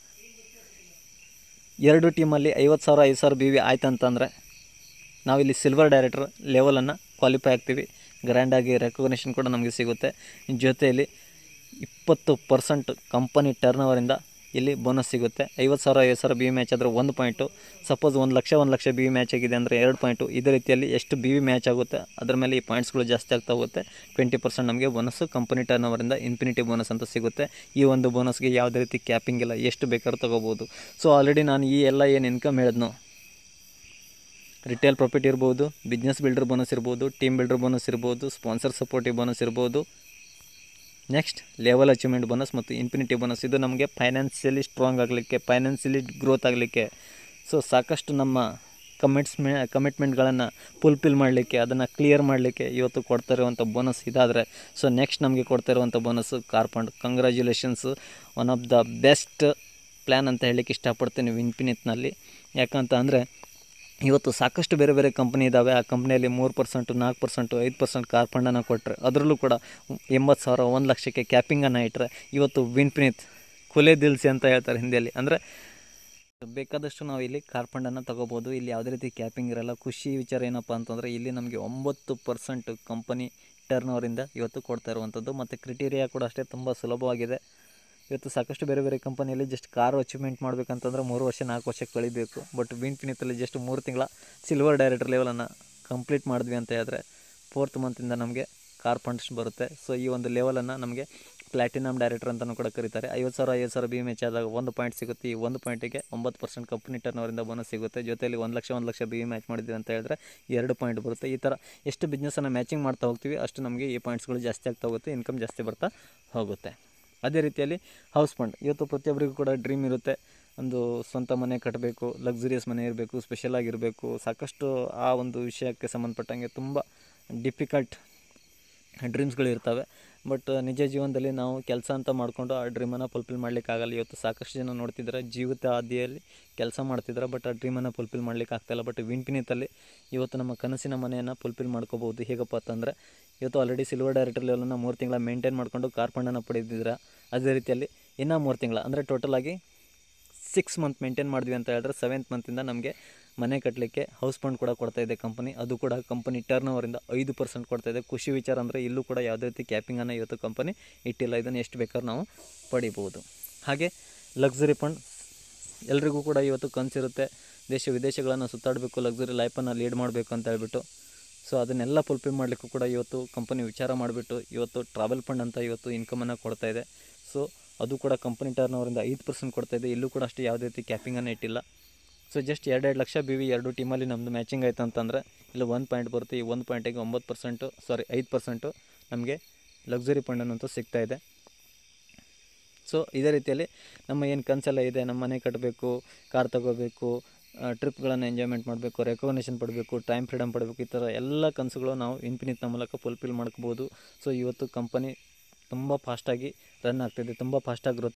ಎರಡು ಟೀಮಲ್ಲಿ ಐವತ್ತು ಸಾವಿರ ಐದು ಸಾವಿರ ಬಿ ವಿ ಆಯ್ತು ಅಂತಂದರೆ ನಾವಿಲ್ಲಿ ಸಿಲ್ವರ್ ಡೈರೆಕ್ಟರ್ ಲೆವೆಲನ್ನು ಕ್ವಾಲಿಫೈ ಆಗ್ತೀವಿ ಗ್ರ್ಯಾಂಡಾಗಿ ರೆಕಗ್ನೇಷನ್ ಕೂಡ ನಮಗೆ ಸಿಗುತ್ತೆ ಜೊತೆಯಲ್ಲಿ ಇಪ್ಪತ್ತು ಪರ್ಸೆಂಟ್ ಕಂಪನಿ ಟರ್ನ್ ಓವರಿಂದ ಇಲ್ಲಿ ಬೋನಸ್ ಸಿಗುತ್ತೆ ಐವತ್ತು ಸಾವಿರ ಐವತ್ತು ಸಾವಿರ ಬಿ ವಿ ಮ್ಯಾಚ್ ಆದರೆ ಒಂದು ಪಾಯಿಂಟು ಸಪೋಸ್ ಒಂದು ಲಕ್ಷ ಒಂದು ಲಕ್ಷ ಬಿ ವಿ ಮ್ಯಾಚ್ ಆಗಿದೆ ಅಂದರೆ ಎರಡು ಪಾಯಿಂಟು ಇದೇ ರೀತಿಯಲ್ಲಿ ಎಷ್ಟು ಬಿ ವಿ ಮ್ಯಾಚ್ ಆಗುತ್ತೆ ಅದ್ರ ಮೇಲೆ ಈ ಪಾಯಿಂಟ್ಸ್ಗಳು ಜಾಸ್ತಿ ಆಗ್ತಾ ಹೋಗುತ್ತೆ ಟ್ವೆಂಟಿ ಪರ್ಸೆಂಟ್ ನಮಗೆ ಬೋನಸ್ಸು ಕಂಪನಿ ಟರ್ನ್ ಓವರಿಂದ ಇನ್ಫಿನಿಟಿ ಬೋನಸ್ ಅಂತ ಸಿಗುತ್ತೆ ಈ ಒಂದು ಬೋನಸ್ಗೆ ಯಾವುದೇ ರೀತಿ ಕ್ಯಾಪಿಂಗ್ ಇಲ್ಲ ಎಷ್ಟು ಬೇಕಾದ್ರೂ ತೊಗೋಬೋದು ಸೊ ಆಲ್ರೆಡಿ ನಾನು ಈ ಎಲ್ಲ ಏನು ಇನ್ಕಮ್ ಹೇಳಿದ್ನೋ ರಿಟೇಲ್ ಪ್ರಾಫಿಟ್ ಇರ್ಬೋದು ಬಿಸ್ನೆಸ್ ಬಿಲ್ಡರ್ ಬೋನಸ್ ಇರ್ಬೋದು ಟೀಮ್ ಬಿಲ್ಡರ್ ಬೋನಸ್ ಇರ್ಬೋದು ಸ್ಪಾನ್ಸರ್ ಸಪೋರ್ಟಿವ್ ಬೋನಸ್ ಇರ್ಬೋದು ನೆಕ್ಸ್ಟ್ ಲೆವೆಲ್ ಅಚೀವ್ಮೆಂಟ್ ಬೋನಸ್ ಮತ್ತು ಇನ್ಫಿನಿಟಿ ಬೋನಸ್ ಇದು ನಮಗೆ ಫೈನಾನ್ಷಿಯಲಿ ಸ್ಟ್ರಾಂಗ್ ಆಗಲಿಕ್ಕೆ ಫೈನಾನ್ಷಿಯಲಿ ಗ್ರೋತ್ ಆಗಲಿಕ್ಕೆ ಸೊ ಸಾಕಷ್ಟು ನಮ್ಮ ಕಮಿಟ್ಸ್ ಮೇ ಕಮಿಟ್ಮೆಂಟ್ಗಳನ್ನು ಫುಲ್ಫಿಲ್ ಮಾಡಲಿಕ್ಕೆ ಅದನ್ನು ಕ್ಲಿಯರ್ ಮಾಡಲಿಕ್ಕೆ ಇವತ್ತು ಕೊಡ್ತಾ ಇರುವಂಥ ಬೋನಸ್ ಇದಾದರೆ ಸೊ ನೆಕ್ಸ್ಟ್ ನಮಗೆ ಕೊಡ್ತಾ ಇರುವಂಥ bonus car fund congratulations one of the best plan ಅಂತ ಹೇಳಲಿಕ್ಕೆ ಇಷ್ಟಪಡ್ತೀನಿ ಇನ್ಫಿನಿಟ್ನಲ್ಲಿ ಯಾಕಂತ ಅಂದರೆ ಇವತ್ತು ಸಾಕಷ್ಟು ಬೇರೆ ಬೇರೆ ಕಂಪ್ನಿ ಇದ್ದಾವೆ ಆ ಕಂಪ್ನಿಯಲ್ಲಿ ಮೂರು ಪರ್ಸೆಂಟು ನಾಲ್ಕು ಪರ್ಸೆಂಟು ಐದು ಪರ್ಸೆಂಟ್ ಕಾರ್ಪಂಡನ್ನು ಕೊಟ್ಟರೆ ಅದರಲ್ಲೂ ಕೂಡ ಎಂಬತ್ತು ಸಾವಿರ ಒಂದು ಲಕ್ಷಕ್ಕೆ ಕ್ಯಾಪಿಂಗನ್ನು ಇಟ್ಟರೆ ಇವತ್ತು ವಿನ್ಪಿನಿತ್ ಕುಲೆ ದಿಲ್ಸಿ ಅಂತ ಹೇಳ್ತಾರೆ ಹಿಂದಿಯಲ್ಲಿ ಅಂದರೆ ಬೇಕಾದಷ್ಟು ನಾವು ಇಲ್ಲಿ ಕಾರ್ಪಂಡನ್ನು ತಗೋಬೋದು ಇಲ್ಲಿ ಯಾವುದೇ ರೀತಿ ಕ್ಯಾಪಿಂಗ್ ಇರಲ್ಲ ಖುಷಿ ವಿಚಾರ ಏನಪ್ಪ ಅಂತಂದರೆ ಇಲ್ಲಿ ನಮಗೆ ಒಂಬತ್ತು ಪರ್ಸೆಂಟ್ ಕಂಪನಿ ಟರ್ನ್ ಓವರಿಂದ ಇವತ್ತು ಕೊಡ್ತಾ ಇರುವಂಥದ್ದು ಮತ್ತು ಕ್ರಿಟೀರಿಯಾ ಕೂಡ ಅಷ್ಟೇ ತುಂಬ ಸುಲಭವಾಗಿದೆ ಇವತ್ತು ಸಾಕಷ್ಟು ಬೇರೆ ಬೇರೆ ಕಂಪನಿಯಲ್ಲಿ ಜಸ್ಟ್ ಕಾರ್ ಅಚೀವ್ಮೆಂಟ್ ಮಾಡಬೇಕಂತಂದ್ರೆ ಮೂರು ವರ್ಷ ನಾಲ್ಕು ವರ್ಷ ಕಳಿಬೇಕು ಬಟ್ ವಿನ್ಫಿನಿತಲ್ಲಿ ಜಸ್ಟ್ ಮೂರು ತಿಂಗಳ ಸಿಲ್ವರ್ ಡೈರೆಕ್ಟರ್ ಲೆವೆಲನ್ನು ಕಂಪ್ಲೀಟ್ ಮಾಡಿದ್ವಿ ಅಂತ ಹೇಳಿದ್ರೆ ಫೋರ್ತ್ ಮಂತಿಂದ ನಮಗೆ ಕಾರ್ ಫಂಡ್ಸ್ ಬರುತ್ತೆ ಸೊ ಈ ಒಂದು ಲೆವೆಲನ್ನು ನಮಗೆ ಪ್ಲಾಟಿನಮ್ ಡೈರೆಕ್ಟರ್ ಅಂತಲೂ ಕೂಡ ಕರೀತಾರೆ ಐವತ್ತು ಸಾವಿರ ಐವತ್ತು ಸಾವಿರ ಬಿ ಮ್ಯಾಚ್ ಆದಾಗ ಒಂದು ಪಾಯಿಂಟ್ ಸಿಗುತ್ತೆ ಈ ಒಂದು ಪಾಯಿಂಟಿಗೆ ಒಂಬತ್ತು ಪರ್ಸೆಂಟ್ ಕಂಪ್ನಿ ಟರ್ನ್ ಓವರಿಂದ ಬೋನಸ್ ಸಿಗುತ್ತೆ ಜೊತೆಯಲ್ಲಿ ಒಂದು ಲಕ್ಷ ಒಂದು ಲಕ್ಷ ಬಿ ಮ್ಯಾಚ್ ಮಾಡಿದ್ವಿ ಅಂತ ಹೇಳಿದ್ರೆ ಎರಡು ಪಾಯಿಂಟ್ ಬರುತ್ತೆ ಈ ಥರ ಎಷ್ಟು ಬಿಸ್ನೆಸ್ಸನ್ನು ಮ್ಯಾಚಿಂಗ್ ಮಾಡ್ತಾ ಹೋಗ್ತೀವಿ ಅಷ್ಟು ನಮಗೆ ಈ ಪಾಯಿಂಟ್ಸ್ಗಳು ಜಾಸ್ತಿ ಆಗ್ತಾ ಹೋಗುತ್ತೆ ಇನ್ಕಮ್ ಜಾಸ್ತಿ ಬರ್ತಾ ಹೋಗುತ್ತೆ ಅದೇ ರೀತಿಯಲ್ಲಿ ಹೌಸ್ ಫಂಡ್ ಇವತ್ತು ಪ್ರತಿಯೊಬ್ಬರಿಗೂ ಕೂಡ ಡ್ರೀಮ್ ಇರುತ್ತೆ ಒಂದು ಸ್ವಂತ ಮನೆ ಕಟ್ಟಬೇಕು ಲಕ್ಸುರಿಯಸ್ ಮನೆ ಇರಬೇಕು ಸ್ಪೆಷಲ್ ಆಗಿರಬೇಕು ಸಾಕಷ್ಟು ಆ ಒಂದು ವಿಷಯಕ್ಕೆ ಸಂಬಂಧಪಟ್ಟಂಗೆ ತುಂಬ ಡಿಫಿಕಲ್ಟ್ ಡ್ರೀಮ್ಸ್ಗಳು ಇರ್ತವೆ ಬಟ್ ನಿಜ ಜೀವನದಲ್ಲಿ ನಾವು ಕೆಲಸ ಅಂತ ಮಾಡಿಕೊಂಡು ಆ ಡ್ರೀಮನ್ನು ಫುಲ್ಫಿಲ್ ಮಾಡಲಿಕ್ಕಾಗಲ್ಲ ಇವತ್ತು ಸಾಕಷ್ಟು ಜನ ನೋಡ್ತಿದ್ದಾರೆ ಜೀವಿತ ಹಾದಿಯಲ್ಲಿ ಕೆಲಸ ಮಾಡ್ತಿದ್ದಾರೆ ಬಟ್ ಆ ಡ್ರೀಮನ್ನು ಫುಲ್ಫಿಲ್ ಮಾಡ್ಲಿಕ್ಕೆ ಆಗ್ತಾಯಿಲ್ಲ ಬಟ್ ವಿನ್ಪಿನಿತಲ್ಲಿ ಇವತ್ತು ನಮ್ಮ ಕನಸಿನ ಮನೆಯನ್ನು ಫುಲ್ಫಿಲ್ ಮಾಡ್ಕೋಬೋದು ಹೇಗಪ್ಪ ಅಂತಂದರೆ ಇವತ್ತು ಆಲ್ರೆಡಿ ಸಿಲ್ವರ್ ಡೈರೆಕ್ಟರ್ ಲೆವೆಲನ್ನು ಮೂರು ತಿಂಗಳ ಮೇಂಟೈನ್ ಮಾಡಿಕೊಂಡು ಕಾರ್ಪಂಡನ್ನು ಪಡೆದಿದ್ದೀರಾ ಅದೇ ರೀತಿಯಲ್ಲಿ ಇನ್ನೂ ಮೂರು ತಿಂಗಳ ಅಂದರೆ ಟೋಟಲಾಗಿ ಸಿಕ್ಸ್ ಮಂತ್ ಮೇಂಟೈನ್ ಮಾಡಿದ್ವಿ ಅಂತ ಹೇಳಿದ್ರೆ ಸೆವೆಂತ್ ಮಂತಿಂದ ನಮಗೆ ಮನೆ ಕಟ್ಟಲಿಕ್ಕೆ ಹೌಸ್ ಫಂಡ್ ಕೂಡ ಕೊಡ್ತಾ ಇದೆ ಕಂಪನಿ ಅದು ಕೂಡ ಕಂಪನಿ ಟರ್ನ್ ಓವರಿಂದ ಐದು ಪರ್ಸೆಂಟ್ ಕೊಡ್ತಾ ಇದೆ ಖುಷಿ ವಿಚಾರ ಅಂದರೆ ಇಲ್ಲೂ ಕೂಡ ಯಾವುದೇ ರೀತಿ ಕ್ಯಾಪಿಂಗನ್ನು ಇವತ್ತು ಕಂಪನಿ ಇಟ್ಟಿಲ್ಲ ಇದನ್ನು ಎಷ್ಟು ಬೇಕಾದ್ರೂ ನಾವು ಪಡಿಬೋದು ಹಾಗೆ ಲಕ್ಸುರಿ ಫಂಡ್ ಎಲ್ರಿಗೂ ಕೂಡ ಇವತ್ತು ಕನಸಿರುತ್ತೆ ದೇಶ ವಿದೇಶಗಳನ್ನು ಸುತ್ತಾಡಬೇಕು ಲಕ್ಸುರಿ ಲೈಫನ್ನು ಲೀಡ್ ಮಾಡಬೇಕು ಅಂತ ಹೇಳ್ಬಿಟ್ಟು ಸೊ ಅದನ್ನೆಲ್ಲ ಫುಲ್ಫಿಲ್ ಮಾಡಲಿಕ್ಕೂ ಕೂಡ ಇವತ್ತು ಕಂಪನಿ ವಿಚಾರ ಮಾಡಿಬಿಟ್ಟು ಇವತ್ತು ಟ್ರಾವೆಲ್ ಫಂಡ್ ಅಂತ ಇವತ್ತು ಇನ್ಕಮನ್ನು ಕೊಡ್ತಾ ಇದೆ ಸೊ ಅದು ಕೂಡ ಕಂಪನಿ ಟರ್ನ್ ಓವರಿಂದ ಐದು ಪರ್ಸೆಂಟ್ ಕೊಡ್ತಾ ಇದೆ ಇಲ್ಲೂ ಕೂಡ ಅಷ್ಟೇ ಯಾವುದೇ ರೀತಿ ಕ್ಯಾಪಿಂಗನ್ನು ಇಟ್ಟಿಲ್ಲ ಸೊ ಜಸ್ಟ್ ಎರಡೆರಡು ಲಕ್ಷ ಬಿ ವಿ ಎರಡು ಟೀಮಲ್ಲಿ ನಮ್ಮದು ಮ್ಯಾಚಿಂಗ್ ಆಯ್ತು ಅಂತಂದರೆ ಇಲ್ಲಿ ಒಂದು ಪಾಯಿಂಟ್ ಬರುತ್ತೆ ಈ ಒಂದು ಪಾಯಿಂಟಿಗೆ ಒಂಬತ್ತು ಪರ್ಸೆಂಟು ಸಾರಿ ಐದು ಪರ್ಸೆಂಟು ನಮಗೆ ಲಕ್ಸುರಿ ಫಂಡ್ ಅನ್ನೋಂಥ ಸಿಗ್ತಾ ಇದೆ ಸೊ ಇದೇ ರೀತಿಯಲ್ಲಿ ನಮ್ಮ ಏನು ಕನಸೆಲ್ಲ ಇದೆ ನಮ್ಮ ಮನೆ ಕಟ್ಟಬೇಕು ಕಾರ್ ತಗೋಬೇಕು ಟ್ರಿಪ್ಗಳನ್ನು ಎಂಜಾಯ್ಮೆಂಟ್ ಮಾಡಬೇಕು ರೆಕಗ್ನೇಷನ್ ಪಡಬೇಕು ಟೈಮ್ ಫ್ರೀಡಮ್ ಪಡಬೇಕು ಈ ಥರ ಎಲ್ಲ ಕನಸುಗಳು ನಾವು ಇನ್ಫಿನಿಟ್ನ ಮೂಲಕ ಫುಲ್ಫಿಲ್ ಮಾಡ್ಕೋಬೋದು ಸೊ ಇವತ್ತು ಕಂಪನಿ ತುಂಬ ಫಾಸ್ಟಾಗಿ ರನ್ ಆಗ್ತಿದೆ ತುಂಬ ಫಾಸ್ಟಾಗಿ ಗ್ರೋತ್